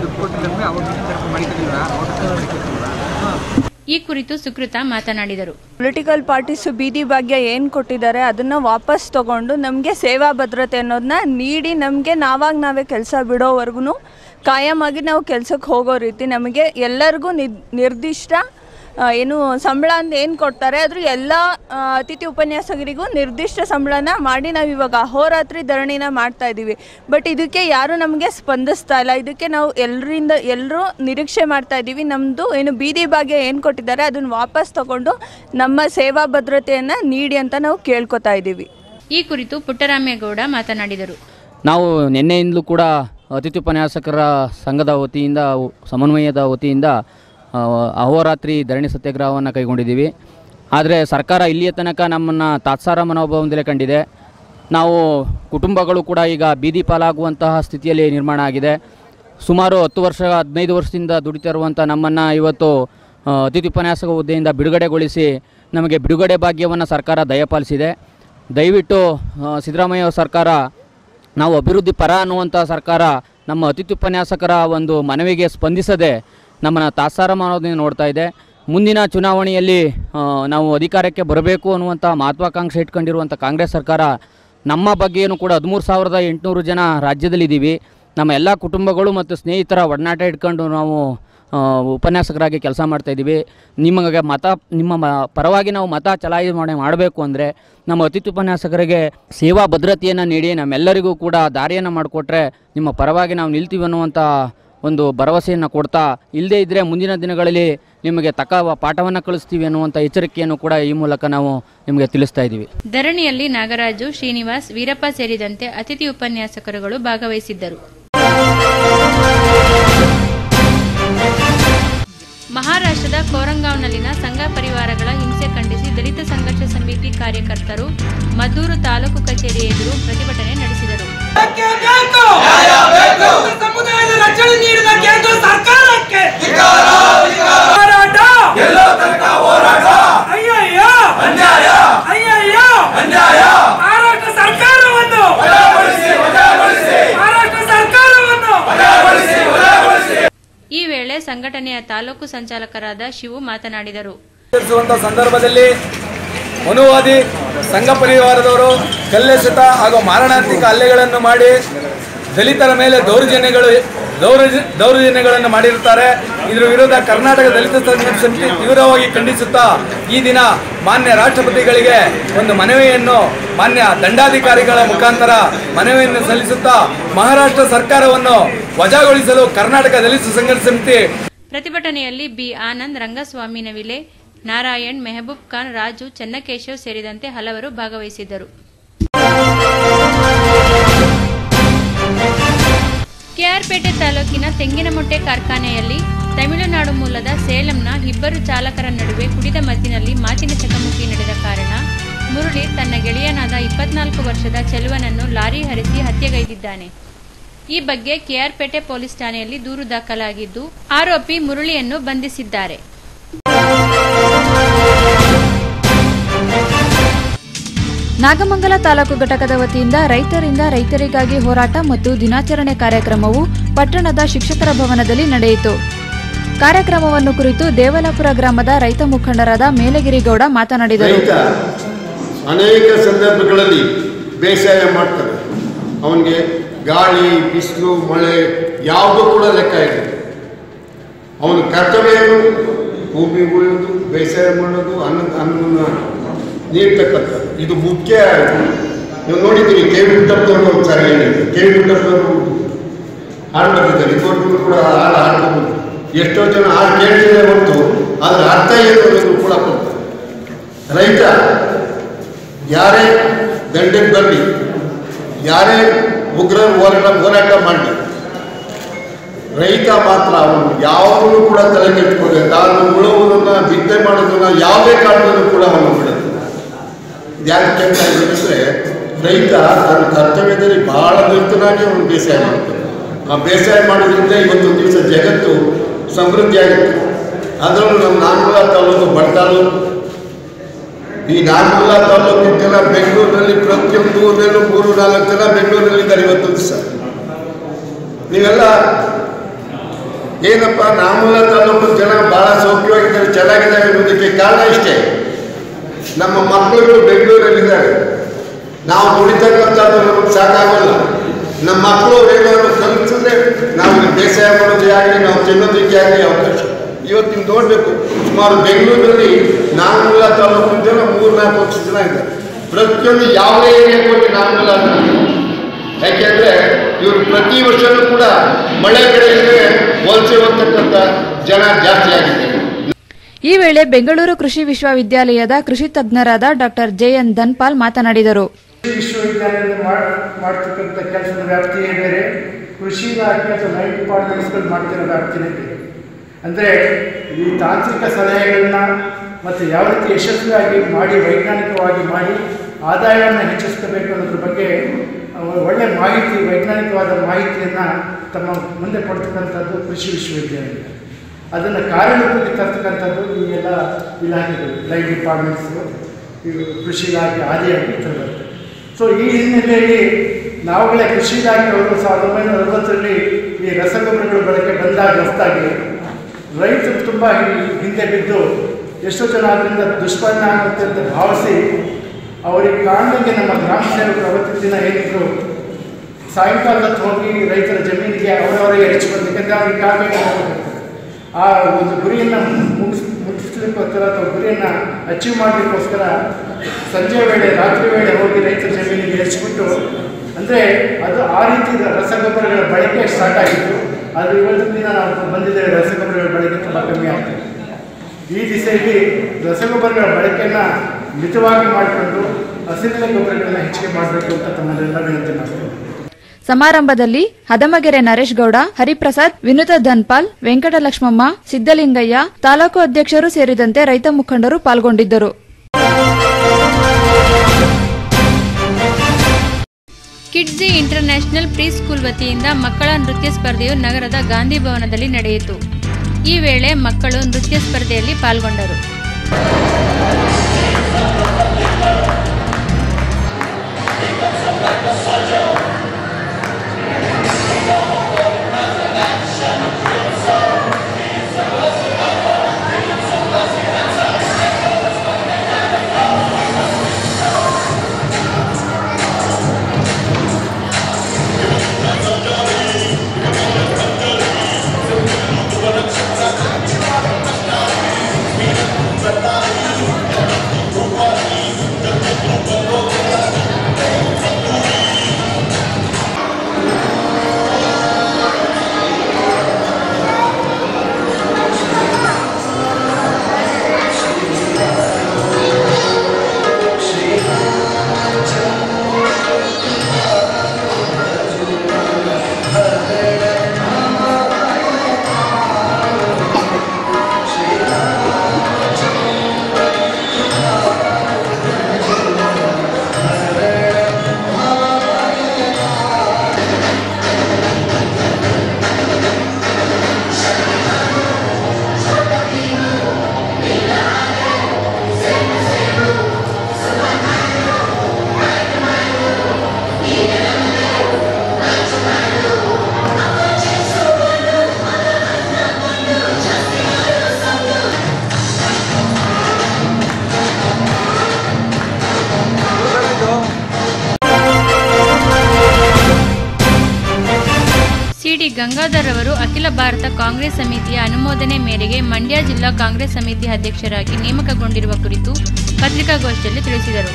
ಈ ಕುರಿತು ಸುಕೃತ ಮಾತನಾಡಿದರು ಪೊಲಿಟಿಕಲ್ ಪಾರ್ಟೀಸ್ ಬೀದಿ ಭಾಗ್ಯ ಏನು ಕೊಟ್ಟಿದ್ದಾರೆ ಅದನ್ನು ವಾಪಸ್ ತಗೊಂಡು ನಮಗೆ ಸೇವಾ ಭದ್ರತೆ ಅನ್ನೋದನ್ನ ನೀಡಿ ನಮಗೆ ನಾವಾಗ ನಾವೇ ಕೆಲಸ ಬಿಡೋವರೆಗೂ ಕಾಯಮಾಗಿ ನಾವು ಕೆಲಸಕ್ಕೆ ಹೋಗೋ ರೀತಿ ನಮಗೆ ಎಲ್ಲರಿಗೂ ನಿರ್ ನಿರ್ದಿಷ್ಟ ಆ, ಏನು ಸಂಬಳ ಅಂತ ಏನು ಕೊಡ್ತಾರೆ ಅದ್ರ ಎಲ್ಲ ಆ, ಅತಿಥಿ ಉಪನ್ಯಾಸಕರಿಗೂ ನಿರ್ದಿಷ್ಟ ಸಂಬಳನ ಮಾಡಿ ನಾವು ಇವಾಗ ಅಹೋರಾತ್ರಿ ಧರಣಿನ ಮಾಡ್ತಾ ಇದ್ದೀವಿ ಬಟ್ ಇದಕ್ಕೆ ಯಾರು ನಮಗೆ ಸ್ಪಂದಿಸ್ತಾ ಇಲ್ಲ ಇದಕ್ಕೆ ನಾವು ಎಲ್ಲರಿಂದ ಎಲ್ಲರೂ ನಿರೀಕ್ಷೆ ಮಾಡ್ತಾ ಇದ್ದೀವಿ ನಮ್ಮದು ಏನು ಬೀದಿ ಭಾಗ್ಯ ಏನು ಕೊಟ್ಟಿದ್ದಾರೆ ಅದನ್ನು ವಾಪಸ್ ತಗೊಂಡು ನಮ್ಮ ಸೇವಾ ಭದ್ರತೆಯನ್ನು ನೀಡಿ ಅಂತ ನಾವು ಕೇಳ್ಕೊತಾ ಇದ್ದೀವಿ ಈ ಕುರಿತು ಪುಟ್ಟರಾಮೇಗೌಡ ಮಾತನಾಡಿದರು ನಾವು ನಿನ್ನೆಯಿಂದಲೂ ಕೂಡ ಅತಿಥಿ ಉಪನ್ಯಾಸಕರ ಸಂಘದ ವತಿಯಿಂದ ಸಮನ್ವಯದ ವತಿಯಿಂದ ಆ, ಅಹೋರಾತ್ರಿ ಧರಣಿ ಸತ್ಯಾಗ್ರಹವನ್ನು ಕೈಗೊಂಡಿದ್ದೀವಿ ಆದರೆ ಸರ್ಕಾರ ಇಲ್ಲಿಯ ತನಕ ನಮ್ಮನ್ನು ತಾತ್ಸಾರ ಮನೋಭಾವದಿಂದಲೇ ಕಂಡಿದೆ ನಾವು ಕುಟುಂಬಗಳು ಕೂಡ ಈಗ ಬೀದಿ ಪಾಲಾಗುವಂತಹ ಸ್ಥಿತಿಯಲ್ಲಿ ನಿರ್ಮಾಣ ಆಗಿದೆ ಸುಮಾರು ಹತ್ತು ವರ್ಷ ಹದಿನೈದು ವರ್ಷದಿಂದ ದುಡಿತಾ ಇರುವಂಥ ನಮ್ಮನ್ನು ಇವತ್ತು ಆ, ಅತಿಥಿ ಉಪನ್ಯಾಸಕ ಹುದ್ದೆಯಿಂದ ಬಿಡುಗಡೆಗೊಳಿಸಿ ನಮಗೆ ಬಿಡುಗಡೆ ಭಾಗ್ಯವನ್ನು ಸರ್ಕಾರ ದಯಪಾಲಿಸಿದೆ ದಯವಿಟ್ಟು ಆ, ಸಿದ್ದರಾಮಯ್ಯ ಸರ್ಕಾರ ನಾವು ಅಭಿವೃದ್ಧಿ ಪರ ಅನ್ನುವಂಥ ಸರ್ಕಾರ ನಮ್ಮ ಅತಿಥಿ ಉಪನ್ಯಾಸಕರ ಒಂದು ಮನವಿಗೆ ಸ್ಪಂದಿಸದೆ ನಮ್ಮನ್ನು ತಾತ್ಸಾರ ಮಾಡೋದನ್ನು ನೋಡ್ತಾ ಇದೆ ಮುಂದಿನ ಚುನಾವಣೆಯಲ್ಲಿ ಆ, ನಾವು ಅಧಿಕಾರಕ್ಕೆ ಬರಬೇಕು ಅನ್ನುವಂಥ ಮಹತ್ವಾಕಾಂಕ್ಷೆ ಇಟ್ಕೊಂಡಿರುವಂಥ ಕಾಂಗ್ರೆಸ್ ಸರ್ಕಾರ ನಮ್ಮ ಬಗ್ಗೆಯೂ ಕೂಡ ಹದಿಮೂರು ಸಾವಿರದ ಎಂಟುನೂರು ಜನ ರಾಜ್ಯದಲ್ಲಿದ್ದೀವಿ ನಮ್ಮ ಎಲ್ಲ ಕುಟುಂಬಗಳು ಮತ್ತು ಸ್ನೇಹಿತರ ಒಡನಾಟ ಇಟ್ಕೊಂಡು ನಾವು ಆ, ಉಪನ್ಯಾಸಕರಾಗಿ ಕೆಲಸ ಮಾಡ್ತಾಯಿದ್ದೀವಿ ನಿಮಗೆ ಮತ ನಿಮ್ಮ ಮ ಪರವಾಗಿ ನಾವು ಮತ ಚಲಾವಣೆ ಮಾಡಬೇಕು ಅಂದರೆ ನಮ್ಮ ಅತಿಥಿ ಉಪನ್ಯಾಸಕರಿಗೆ ಸೇವಾ ಭದ್ರತೆಯನ್ನು ನೀಡಿ ನಮ್ಮೆಲ್ಲರಿಗೂ ಕೂಡ ದಾರಿಯನ್ನು ಮಾಡಿಕೊಟ್ರೆ ನಿಮ್ಮ ಪರವಾಗಿ ನಾವು ನಿಲ್ತೀವಿ ಅನ್ನುವಂಥ ಒಂದು ಭರವಸೆಯನ್ನು ಕೊಡ್ತಾ ಇಲ್ಲದೇ ಇದ್ದರೆ ಮುಂದಿನ ದಿನಗಳಲ್ಲಿ ನಿಮಗೆ ತಕ್ಕ ಪಾಠವನ್ನು ಕಳಿಸ್ತೀವಿ ಅನ್ನುವಂಥ ಎಚ್ಚರಿಕೆಯನ್ನು ಕೂಡ ಈ ಮೂಲಕ ನಾವು ನಿಮಗೆ ತಿಳಿಸ್ತಾ ಇದ್ದೀವಿ ಧರಣಿಯಲ್ಲಿ ನಾಗರಾಜು ಶ್ರೀನಿವಾಸ್ ವೀರಪ್ಪ ಸೇರಿದಂತೆ ಅತಿಥಿ ಉಪನ್ಯಾಸಕರುಗಳು ಭಾಗವಹಿಸಿದ್ದರು ಮಹಾರಾಷ್ಟ್ರದ ಕೋರಂಗಾಂವ್ನಲ್ಲಿನ ಸಂಘ ಪರಿವಾರಗಳ ಹಿಂಸೆ ಖಂಡಿಸಿ ದಲಿತ ಸಂಘರ್ಷ ಸಮಿತಿ ಕಾರ್ಯಕರ್ತರು ಮದ್ದೂರು ತಾಲೂಕು ಕಚೇರಿ ಎದುರು ಪ್ರತಿಭಟನೆ ನಡೆಸಿದರು ಸಮುದಾಯದ ರಕ್ಷಣೆ ನೀಡಿದ ಕೇಂದ್ರ ಸರ್ಕಾರಕ್ಕೆ ಹೋರಾಟ ಅಯ್ಯಯ್ಯ ಅಯ್ಯಯ್ಯ ಮಹಾರಾಷ್ಟ್ರ ಸರ್ಕಾರವನ್ನು ಮಹಾರಾಷ್ಟ್ರ ಸರ್ಕಾರವನ್ನು ಈ ವೇಳೆ ಸಂಘಟನೆಯ ತಾಲೂಕು ಸಂಚಾಲಕರಾದ ಶಿವು ಮಾತನಾಡಿದರು ಆಚರಿಸುವಂಥ ಸಂದರ್ಭದಲ್ಲಿ ಮನುವಾದಿ ಸಂಘ ಪರಿವಾರದವರು ಕಲ್ಲೆಸೆತ ಹಾಗೂ ಮಾರಣಾಂತಿಕ ಹಲ್ಲೆಗಳನ್ನು ಮಾಡಿ ದಲಿತರ ಮೇಲೆ ದೌರ್ಜನ್ಯಗಳು ದೌರ್ಜ ದೌರ್ಜನ್ಯಗಳನ್ನು ಮಾಡಿರುತ್ತಾರೆ ಇದರ ವಿರುದ್ಧ ಕರ್ನಾಟಕ ದಲಿತ ಸಂಘರ್ಷ ಸಮಿತಿ ತೀವ್ರವಾಗಿ ಖಂಡಿಸುತ್ತಾ ಈ ದಿನ ಮಾನ್ಯ ರಾಷ್ಟ್ರಪತಿಗಳಿಗೆ ಒಂದು ಮನವಿಯನ್ನು ಮಾನ್ಯ ದಂಡಾಧಿಕಾರಿಗಳ ಮುಖಾಂತರ ಮನವಿಯನ್ನು ಸಲ್ಲಿಸುತ್ತಾ ಮಹಾರಾಷ್ಟ್ರ ಸರ್ಕಾರವನ್ನು ವಜಾಗೊಳಿಸಲು ಕರ್ನಾಟಕ ದಲಿತ ಸಂಘರ್ಷ ಸಮಿತಿ ಪ್ರತಿಭಟನೆಯಲ್ಲಿ ಬಿ ಆನಂದ್ ರಂಗಸ್ವಾಮಿ ನವಿಲೆ ನಾರಾಯಣ್ ಮೆಹಬೂಬ್ ಖಾನ್ ರಾಜು ಚೆನ್ನಕೇಶವ್ ಸೇರಿದಂತೆ ಹಲವರು ಭಾಗವಹಿಸಿದ್ದರು ಕೆಆರ್ಪೇಟೆ ತಾಲೂಕಿನ ತೆಂಗಿನಮೊಟ್ಟೆ ಕಾರ್ಖಾನೆಯಲ್ಲಿ ತಮಿಳುನಾಡು ಮೂಲದ ಸೇಲಂನ ಇಬ್ಬರು ಚಾಲಕರ ನಡುವೆ ಕುಡಿದ ಮದ್ದಿನಲ್ಲಿ ಮಾತಿನ ಚಕಮಕಿ ನಡೆದ ಕಾರಣ ಮುರಳಿ ತನ್ನ ಗೆಳೆಯನಾದ ಇಪ್ಪತ್ನಾಲ್ಕು ವರ್ಷದ ಚೆಲುವನನ್ನು ಲಾರಿ ಹರಿಸಿ ಹತ್ಯೆಗೈದಿದ್ದಾನೆ ಈ ಬಗ್ಗೆ ಕೆಆರ್ಪೇಟೆ ಪೊಲೀಸ್ ಠಾಣೆಯಲ್ಲಿ ದೂರು ದಾಖಲಾಗಿದ್ದು ಆರೋಪಿ ಮುರಳಿಯನ್ನು ಬಂಧಿಸಿದ್ದಾರೆ ನಾಗಮಂಗಲ ತಾಲೂಕು ಘಟಕದ ವತಿಯಿಂದ ರೈತರಿಂದ ರೈತರಿಗಾಗಿ ಹೋರಾಟ ಮತ್ತು ದಿನಾಚರಣೆ ಕಾರ್ಯಕ್ರಮವು ಪಟ್ಟಣದ ಶಿಕ್ಷಕರ ಭವನದಲ್ಲಿ ನಡೆಯಿತು ಕಾರ್ಯಕ್ರಮವನ್ನು ಕುರಿತು ದೇವಲಾಪುರ ಗ್ರಾಮದ ರೈತ ಮುಖಂಡರಾದ ಮೇಲಗಿರಿಗೌಡ ಮಾತನಾಡಿದರು ರೈತ ಅನೇಕ ಸಂದರ್ಭಗಳಲ್ಲಿ ಬೇಸಾಯ ಮಾಡ್ತಾರೆ ಅವನಿಗೆ ಗಾಳಿ ಬಿಸಿಲು ಮಳೆ ಯಾವುದೂ ಕೂಡ ಲೆಕ್ಕ ಇಲ್ಲ ಅವನ ಕರ್ತವ್ಯ ಏನು ಭೂಮಿ ಉಳಿಯೋದು ಬೇಸಾಯ ಮಾಡೋದು ಅನ್ನ ಅನ್ನವನ್ನು ನೀಡ್ತಕ್ಕಂಥದ್ದು ಇದು ಮುಖ್ಯ ನೀವು ನೋಡಿದ್ದೀವಿ ಕೆ ವಿ ಬಿಟ್ಟಪ್ಪದವ್ರು ಒಂದು ಸಾರಿ ಹೇಳಿದ್ರು ಕೆ ವಿ ಬಿಟ್ಟಪ್ಪದವರು ಹಾಡು ಬರ್ತಿದ್ದಾರೆ ಇದುವರೆಗೂ ಕೂಡ ಹಾಡು ಹಾಡ್ಕೊಂಡು ಎಷ್ಟೋ ಜನ ಹಾಡು ಕೇಳ್ತಿದೆ ಹೊರತು ಅದ್ರ ಅರ್ಥ ಏನು ಅನ್ನೋದು ಕೂಡ ಕೊಡ್ತಾರೆ ರೈತ ಯಾರೇ ದಂಡಕ್ಕೆ ಬರಲಿ ಯಾರೇ ಉಗ್ರ ಹೋರಾಟ ಹೋರಾಟ ಮಾಡಲಿ ರೈತ ಮಾತ್ರ ಅವನು ಯಾವುದನ್ನು ಕೂಡ ತಲೆ ಕೆಟ್ಟುಕೊಂಡು ತಾನು ಉಳುವುದನ್ನ ಬಿತ್ತನೆ ಮಾಡೋದನ್ನ ಯಾವುದೇ ಕಾರಣದಲ್ಲೂ ಕೂಡ ಅವನು ಬಿಡೋದು ಯಾಕೆ ಅಂತ ಹೇಳಿದ್ರೆ ರೈತ ತನ್ನ ಕರ್ತವ್ಯದಲ್ಲಿ ಬಹಳ ನಿರ್ತನಾಗಿ ಅವನು ಬೇಸಾಯ ಮಾಡ್ತಾನೆ ಆ ಬೇಸಾಯ ಮಾಡೋದ್ರಿಂದ ಇವತ್ತೊಂದು ದಿವಸ ಜಗತ್ತು ಸಮೃದ್ಧಿಯಾಗುತ್ತೆ ಅದರಲ್ಲೂ ನಮ್ಮ ನಾಗಮಲ ತಾಲೂಕು ಬಡ್ತಾಲೂಕು ಈ ನಾಗಮಲ ತಾಲೂಕಿನ ಜನ ಬೆಂಗಳೂರಿನಲ್ಲಿ ಪ್ರತಿಯೊಂದು ಊರಿನಲ್ಲೂ ಮೂರು ನಾಲ್ಕು ಜನ ಬೆಂಗಳೂರಿನಲ್ಲಿದ್ದಾರೆ ಇವತ್ತೊಂದು ದಿವಸ ನೀವೆಲ್ಲ ಏನಪ್ಪ ನಾಮೂಲ ತಾಲೂಕು ಜನ ಬಹಳ ಸೌಖ್ಯವಾಗಿದ್ದಾರೆ ಚೆನ್ನಾಗಿದ್ದಾರೆ ಅನ್ನೋದಕ್ಕೆ ಕಾರಣ ಇಷ್ಟೇ ನಮ್ಮ ಮಕ್ಕಳುಗಳು ಬೆಂಗಳೂರಲ್ಲಿದ್ದಾರೆ ನಾವು ದುಡಿತಕ್ಕಂಥದ್ದು ನಮಗೆ ಸಾಕಾಗಲ್ಲ ನಮ್ಮ ಮಕ್ಕಳು ಏನಾದ್ರು ಕಲಿಸಿದ್ರೆ ನಾವು ಇಲ್ಲಿ ಬೇಸಾಯ ಮಾಡೋದೇ ಆಗಲಿ ನಾವು ತಿನ್ನೋದಕ್ಕೆ ಆಗಲಿ ಅವಕಾಶ ಇವತ್ತು ನೀವು ನೋಡಬೇಕು ಸುಮಾರು ಬೆಂಗಳೂರಿನಲ್ಲಿ ನಾನ್ನೂರ ತಾಲೂಕು ಜನ ಮೂರ್ನಾಲ್ಕು ಲಕ್ಷ ಜನ ಇದೆ ಪ್ರತಿಯೊಂದು ಯಾವುದೇ ಏರಿಯಾಕ್ಕೆ ಹೋಗಿ ನಾನ್ನೂರ ಯಾಕೆಂದ್ರೆ ಇವರು ಪ್ರತಿ ವರ್ಷನೂ ಕೂಡ ಮಳೆ ಕಡೆಗೆ ವಲಸೆ ಹೋಗ್ತಕ್ಕಂಥ ಜನ ಜಾಸ್ತಿ ಆಗಿದೆ ಈ ವೇಳೆ ಬೆಂಗಳೂರು ಕೃಷಿ ವಿಶ್ವವಿದ್ಯಾಲಯದ ಕೃಷಿ ತಜ್ಞರಾದ ಡಾಕ್ಟರ್ ಜೆಎನ್ ಧನ್ಪಾಲ್ ಮಾತನಾಡಿದರು ಕೃಷಿ ವಿಶ್ವವಿದ್ಯಾಲಯದಲ್ಲಿ ಮಾಡ್- ಮಾಡ್ತಕ್ಕಂಥ ಕೆಲಸದ ವ್ಯಾಪ್ತಿಯೇ ಬೇರೆ ಕೃಷಿ ಇಲಾಖೆ ಅಥವಾ ಲೈನ್ ಡಿಪಾರ್ಟ್ಮೆಂಟ್ಸ್ಗಳು ಮಾಡ್ತಿರೋ ವ್ಯಾಪ್ತಿನೇ ಬೇರೆ ಅಂದರೆ ಈ ತಾಂತ್ರಿಕ ಸಲಹೆಗಳನ್ನ ಮತ್ತು ಯಾವ ರೀತಿ ಯಶಸ್ವಿಯಾಗಿ ಮಾಡಿ ವೈಜ್ಞಾನಿಕವಾಗಿ ಮಾಡಿ ಆದಾಯವನ್ನು ಹೆಚ್ಚಿಸ್ಕೋಬೇಕು ಅನ್ನೋದ್ರ ಬಗ್ಗೆ ಅಹ್, ಒಳ್ಳೆ ಮಾಹಿತಿ ವೈಜ್ಞಾನಿಕವಾದ ಮಾಹಿತಿಯನ್ನು ತಮ್ಮ ಮುಂದೆ ಕೊಡ್ತಕ್ಕಂಥದ್ದು ಕೃಷಿ ವಿಶ್ವವಿದ್ಯಾಲಯ ಅದನ್ನು ಕಾರ್ಯರೂಪಕ್ಕೆ ತರ್ತಕ್ಕಂಥದ್ದು ಈ ಎಲ್ಲ ಇಲಾಖೆಗಳು ಲೈನ್ ಡಿಪಾರ್ಟ್ಮೆಂಟ್ಸು ಇವು ಕೃಷಿ ಇಲಾಖೆ ಆದಿಯಾಗಿ ತರಬರುತ್ತೆ ಸೊ ಈ ಹಿನ್ನೆಲೆಯಲ್ಲಿ ನಾವುಗಳೇ ಕೃಷಿ ಇಲಾಖೆಯವರು ಸಾವಿರದ ಒಂಬೈನೂರ ಅರವತ್ತರಲ್ಲಿ ಈ ರಸಗೊಬ್ಬರಗಳು ಬಳಕೆ ಬಂದಾಗ ಹೊಸದಾಗಿ ರೈತರು ತುಂಬ ಹಿಂದೆ ಬಿದ್ದು ಎಷ್ಟೋ ಜನ ಅದರಿಂದ ದುಷ್ಪರಿಣಾಮ ಆಗುತ್ತೆ ಅಂತ ಭಾವಿಸಿ ಅವರಿಗೆ ಕಾರಣಕ್ಕೆ ನಮ್ಮ ಗ್ರಾಮ ಸೇವಕರು ಅವತ್ತಿನ ದಿನ ಏನಿದ್ರು ಸಾಯಂಕಾಲದ ಹೊತ್ತು ಹೋಗಿ ರೈತರ ಜಮೀನಿಗೆ ಅವರವರಿಗೆ ಹೆಚ್ಚಿಕೊಂಡು ಯಾಕಂದರೆ ಅವ್ರಿಗೆ ಕಾಲುವೆ ಆ ಒಂದು ಗುರಿಯನ್ನು ಮುಗಿಸ್ ಮುಗಿಸ್ಲಿಕ್ಕೋಸ್ಕರ ಅಥವಾ ಗುರಿಯನ್ನು ಅಚೀವ್ ಮಾಡಲಿಕ್ಕೋಸ್ಕರ ಸಂಜೆ ವೇಳೆ ರಾತ್ರಿ ವೇಳೆ ಹೋಗಿ ರೈತರ ಜಮೀನಿಗೆ ಹೆಚ್ಚಿಬಿಟ್ಟು ಅಂದರೆ ಅದು ಆ ರೀತಿ ರಸಗೊಬ್ಬರಗಳ ಬಳಕೆ ಸ್ಟಾರ್ಟ್ ಆಗಿತ್ತು ಆದರೆ ಇವತ್ತಿನ ದಿನ ನಾವು ಬಂದಿದ್ದೇವೆ ರಸಗೊಬ್ಬರಗಳ ಬಳಕೆ ತುಂಬ ಕಮ್ಮಿ ಆಗ್ತದೆ ಈ ದಿಸೆಯಲ್ಲಿ ರಸಗೊಬ್ಬರಗಳ ಬಳಕೆಯನ್ನು ಮಿತವಾಗಿ ಮಾಡಿಕೊಂಡು ಹಸಿರಿನ ಗೊಬ್ಬರಗಳನ್ನ ಹೆಚ್ಚಿಗೆ ಮಾಡಬೇಕು ಅಂತ ತಮ್ಮಲ್ಲೆಲ್ಲ ವಿನಂತಿ ಮಾಡ್ತೇವೆ ಸಮಾರಂಭದಲ್ಲಿ ಹದಮಗೆರೆ ನರೇಶ್ ಗೌಡ ಹರಿಪ್ರಸಾದ್ ವಿನುತ ಧನ್ಪಾಲ್ ವೆಂಕಟಲಕ್ಷ್ಮಮ್ಮ ಸಿದ್ದಲಿಂಗಯ್ಯ ತಾಲೂಕು ಅಧ್ಯಕ್ಷರು ಸೇರಿದಂತೆ ರೈತ ಮುಖಂಡರು ಪಾಲ್ಗೊಂಡಿದ್ದರು ಕಿಡ್ಜಿ ಇಂಟರ್ನ್ಯಾಷನಲ್ ಪ್ರೀ ಸ್ಕೂಲ್ ವತಿಯಿಂದ ಮಕ್ಕಳ ನೃತ್ಯ ಸ್ಪರ್ಧೆಯು ನಗರದ ಗಾಂಧಿ ಭವನದಲ್ಲಿ ನಡೆಯಿತು ಈ ವೇಳೆ ಮಕ್ಕಳು ನೃತ್ಯ ಸ್ಪರ್ಧೆಯಲ್ಲಿ ಪಾಲ್ಗೊಂಡರು ಸಿಡಿ ಗಂಗಾಧರ್ ಅವರು ಅಖಿಲ ಭಾರತ ಕಾಂಗ್ರೆಸ್ ಸಮಿತಿಯ ಅನುಮೋದನೆ ಮೇರೆಗೆ ಮಂಡ್ಯ ಜಿಲ್ಲಾ ಕಾಂಗ್ರೆಸ್ ಸಮಿತಿ ಅಧ್ಯಕ್ಷರಾಗಿ ನೇಮಕಗೊಂಡಿರುವ ಕುರಿತು ಪತ್ರಿಕಾಗೋಷ್ಠಿಯಲ್ಲಿ ತಿಳಿಸಿದರು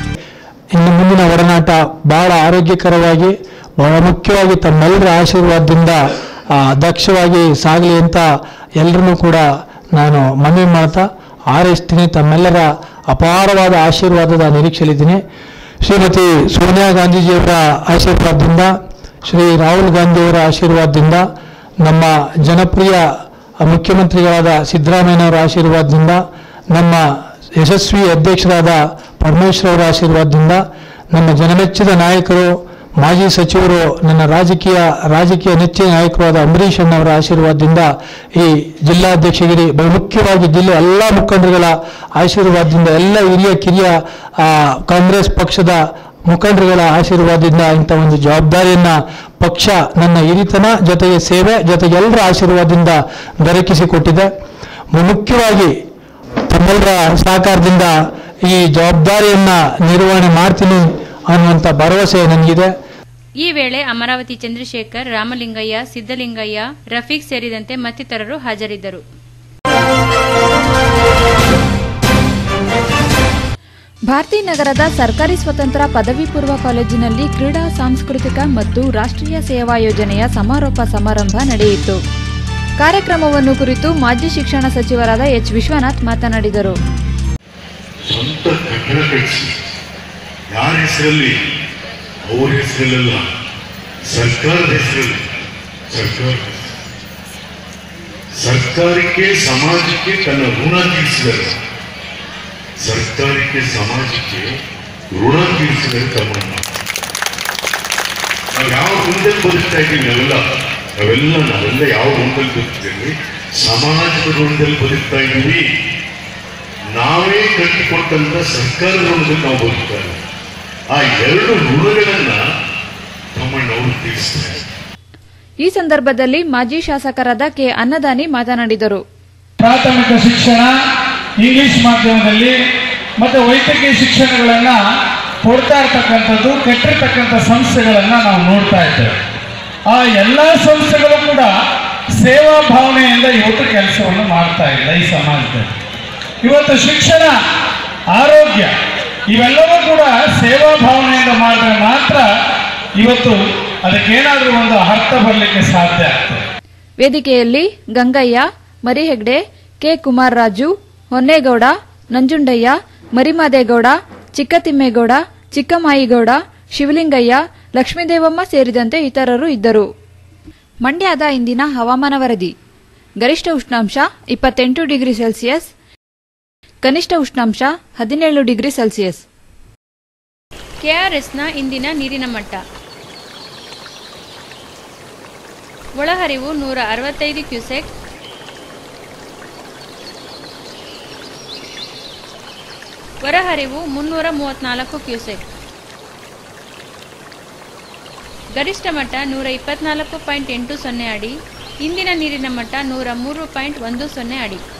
ಇನ್ನು ಮುಂದಿನ ಒಡನಾಟ ಬಹಳ ಆರೋಗ್ಯಕರವಾಗಿ ಬಹಳ ಮುಖ್ಯವಾಗಿ ತಮ್ಮೆಲ್ಲರ ಆಶೀರ್ವಾದದಿಂದ ಆ, ದಕ್ಷವಾಗಿ ಸಾಗಲಿ ಅಂತ ಎಲ್ಲರನ್ನೂ ಕೂಡ ನಾನು ಮನವಿ ಮಾಡ್ತಾ ಹಾರೈಸ್ತೀನಿ ತಮ್ಮೆಲ್ಲರ ಅಪಾರವಾದ ಆಶೀರ್ವಾದದ ನಿರೀಕ್ಷೆಯಲ್ಲಿದ್ದೀನಿ ಶ್ರೀಮತಿ ಸೋನಿಯಾ ಗಾಂಧೀಜಿಯವರ ಆಶೀರ್ವಾದದಿಂದ ಶ್ರೀ ರಾಹುಲ್ ಗಾಂಧಿಯವರ ಆಶೀರ್ವಾದದಿಂದ ನಮ್ಮ ಜನಪ್ರಿಯ ಮುಖ್ಯಮಂತ್ರಿಗಳಾದ ಸಿದ್ದರಾಮಯ್ಯನವರ ಆಶೀರ್ವಾದದಿಂದ ನಮ್ಮ ಯಶಸ್ವಿ ಅಧ್ಯಕ್ಷರಾದ ಪರಮೇಶ್ವರ್ ಅವರ ಆಶೀರ್ವಾದದಿಂದ ನಮ್ಮ ಜನಮೆಚ್ಚಿದ ನಾಯಕರು ಮಾಜಿ ಸಚಿವರು ನನ್ನ ರಾಜಕೀಯ ರಾಜಕೀಯ ನೆಚ್ಚಿನ ನಾಯಕರಾದ ಅಂಬರೀಷ್ ಅಣ್ಣವರ ಆಶೀರ್ವಾದದಿಂದ ಈ ಜಿಲ್ಲಾಧ್ಯಕ್ಷಗಿರಿ ಬಹುಮುಖ್ಯವಾಗಿ ಜಿಲ್ಲೆ ಎಲ್ಲ ಮುಖಂಡರುಗಳ ಆಶೀರ್ವಾದದಿಂದ ಎಲ್ಲ ಹಿರಿಯ ಕಿರಿಯ ಆ, ಕಾಂಗ್ರೆಸ್ ಪಕ್ಷದ ಮುಖಂಡರುಗಳ ಆಶೀರ್ವಾದದಿಂದ ಇಂಥ ಒಂದು ಜವಾಬ್ದಾರಿಯನ್ನ ಪಕ್ಷ ನನ್ನ ಹಿರಿತನ ಜೊತೆಗೆ ಸೇವೆ ಜೊತೆಗೆ ಎಲ್ಲರ ಆಶೀರ್ವಾದದಿಂದ ದೊರಕಿಸಿಕೊಟ್ಟಿದೆ ಮುಖ್ಯವಾಗಿ ತಮ್ಮೆಲ್ಲರ ಸಹಕಾರದಿಂದ ಈ ಜವಾಬ್ದಾರಿಯನ್ನ ನಿರ್ವಹಣೆ ಮಾಡ್ತೀನಿ ಅನ್ನುವಂಥ ಭರವಸೆ ನನಗಿದೆ ಈ ವೇಳೆ ಅಮರಾವತಿ ಚಂದ್ರಶೇಖರ್ ರಾಮಲಿಂಗಯ್ಯ ಸಿದ್ದಲಿಂಗಯ್ಯ ರಫೀಕ್ ಸೇರಿದಂತೆ ಮತ್ತಿತರರು ಹಾಜರಿದ್ದರು ಭಾರತಿ ನಗರದ ಸರ್ಕಾರಿ ಸ್ವತಂತ್ರ ಪದವಿ ಪೂರ್ವ ಕಾಲೇಜಿನಲ್ಲಿ ಕ್ರೀಡಾ ಸಾಂಸ್ಕೃತಿಕ ಮತ್ತು ರಾಷ್ಟ್ರೀಯ ಸೇವಾ ಯೋಜನೆಯ ಸಮಾರೋಪ ಸಮಾರಂಭ ನಡೆಯಿತು ಕಾರ್ಯಕ್ರಮವನ್ನು ಕುರಿತು ಮಾಜಿ ಶಿಕ್ಷಣ ಸಚಿವರಾದ ಎಚ್ ವಿಶ್ವನಾಥ್ ಮಾತನಾಡಿದರು ಸ್ವಂತ ಕಟ್ಟಡ ಕಟ್ಟಿಸಿ ಯಾರ ಹೆಸರಲ್ಲಿ ಅವ್ರ ಹೆಸರಲ್ಲ ಸರ್ಕಾರದ ಹೆಸರಲ್ಲಿ ಸರ್ಕಾರ ಸರ್ಕಾರಕ್ಕೆ ಸಮಾಜಕ್ಕೆ ತನ್ನ ಋಣ ತೀರಿಸಿದರು ಸರ್ಕಾರಕ್ಕೆ ಸಮಾಜಕ್ಕೆ ಋಣ ತೀರಿಸಿದರೆ ತಮ್ಮಣ್ಣ ನಾವು ಯಾವ ಋಣದಲ್ಲಿ ಬದುಕ್ತಾ ಇದ್ದೀವಿ ನಾವೆಲ್ಲ ನಾವೆಲ್ಲ ನಾವೆಲ್ಲ ಯಾವ ಋಣದಲ್ಲಿ ಬದುಕ್ತೇವೆ ಸಮಾಜದ ಋಣದಲ್ಲಿ ಬದುಕ್ತಾ ಇದ್ದೀವಿ ನಾವೇ ಕಟ್ಟಿಕೊಟ್ಟಂತ ಸರ್ಕಾರ ಋಣದಲ್ಲಿ ನಾವು ಬದುಕ್ತಾ ಇದ್ದೀವಿ ಆ ಎರಡು ಋಣಗಳನ್ನ ತಮ್ಮಣ್ಣವರು ತೀರಿಸ್ತಾರೆ ಈ ಸಂದರ್ಭದಲ್ಲಿ ಮಾಜಿ ಶಾಸಕರಾದ ಕೆ ಅನ್ನದಾನಿ ಮಾತನಾಡಿದರು ಪ್ರಾಥಮಿಕ ಶಿಕ್ಷಣ ಇಂಗ್ಲಿಷ್ ಮಾಧ್ಯಮದಲ್ಲಿ ಮತ್ತು ವೈದ್ಯಕೀಯ ಶಿಕ್ಷಣಗಳನ್ನು ಕೊಡ್ತಾ ಇರ್ತಕ್ಕಂಥದ್ದು ಕೆಟ್ಟಿರ್ತಕ್ಕಂಥ ಸಂಸ್ಥೆಗಳನ್ನು ನಾವು ನೋಡ್ತಾ ಇದ್ದೇವೆ ಆ ಎಲ್ಲ ಸಂಸ್ಥೆಗಳು ಕೂಡ ಸೇವಾ ಭಾವನೆಯಿಂದ ಇವತ್ತು ಕೆಲಸವನ್ನು ಮಾಡ್ತಾ ಇಲ್ಲ ಈ ಸಮಾಜದಲ್ಲಿ ಇವತ್ತು ಶಿಕ್ಷಣ ಆರೋಗ್ಯ ಇವೆಲ್ಲವೂ ಕೂಡ ಸೇವಾ ಭಾವನೆಯಿಂದ ಮಾಡಿದ್ರೆ ಮಾತ್ರ ಇವತ್ತು ಅದಕ್ಕೇನಾದರೂ ಒಂದು ಅರ್ಥ ಬರಲಿಕ್ಕೆ ಸಾಧ್ಯ ಆಗ್ತದೆ ವೇದಿಕೆಯಲ್ಲಿ ಗಂಗಯ್ಯ ಮರಿಹೆಗ್ಡೆ ಕೆ ಕುಮಾರ್ ರಾಜು ಹೊನ್ನೇಗೌಡ ನಂಜುಂಡಯ್ಯ ಮರಿಮಾದೇಗೌಡ ಚಿಕ್ಕತಿಮ್ಮೇಗೌಡ ಚಿಕ್ಕಮಾಯಿಗೌಡ ಶಿವಲಿಂಗಯ್ಯ ಲಕ್ಷ್ಮೀದೇವಮ್ಮ ಸೇರಿದಂತೆ ಇತರರು ಇದ್ದರು ಮಂಡ್ಯದ ಇಂದಿನ ಹವಾಮಾನ ವರದಿ ಗರಿಷ್ಠ ಉಷ್ಣಾಂಶ ಇಪ್ಪತ್ತೆಂಟು ಡಿಗ್ರಿ ಸೆಲ್ಸಿಯಸ್ ಕನಿಷ್ಠ ಉಷ್ಣಾಂಶ ಹದಿನೇಳು ಡಿಗ್ರಿ ಸೆಲ್ಸಿಯಸ್ ಕೆಆರ್ಎಸ್ನ ಇಂದಿನ ನೀರಿನ ಮಟ್ಟ ಒಳಹರಿವು ನೂರ ಅರವತ್ತೈದು ಕ್ಯೂಸೆಕ್ ಹೊರಹರಿವು ಮುನ್ನೂರ ಮೂವತ್ನಾಲ್ಕು ಕ್ಯೂಸೆಕ್ ಗರಿಷ್ಠ ಮಟ್ಟ ನೂರ ಇಪ್ಪತ್ನಾಲ್ಕು ಪಾಯಿಂಟ್ ಎಂಟು ಸೊನ್ನೆ ಅಡಿ ಇಂದಿನ ನೀರಿನ ಮಟ್ಟ ನೂರ ಮೂರು ಪಾಯಿಂಟ್ ಒಂದು ಸೊನ್ನೆ ಅಡಿ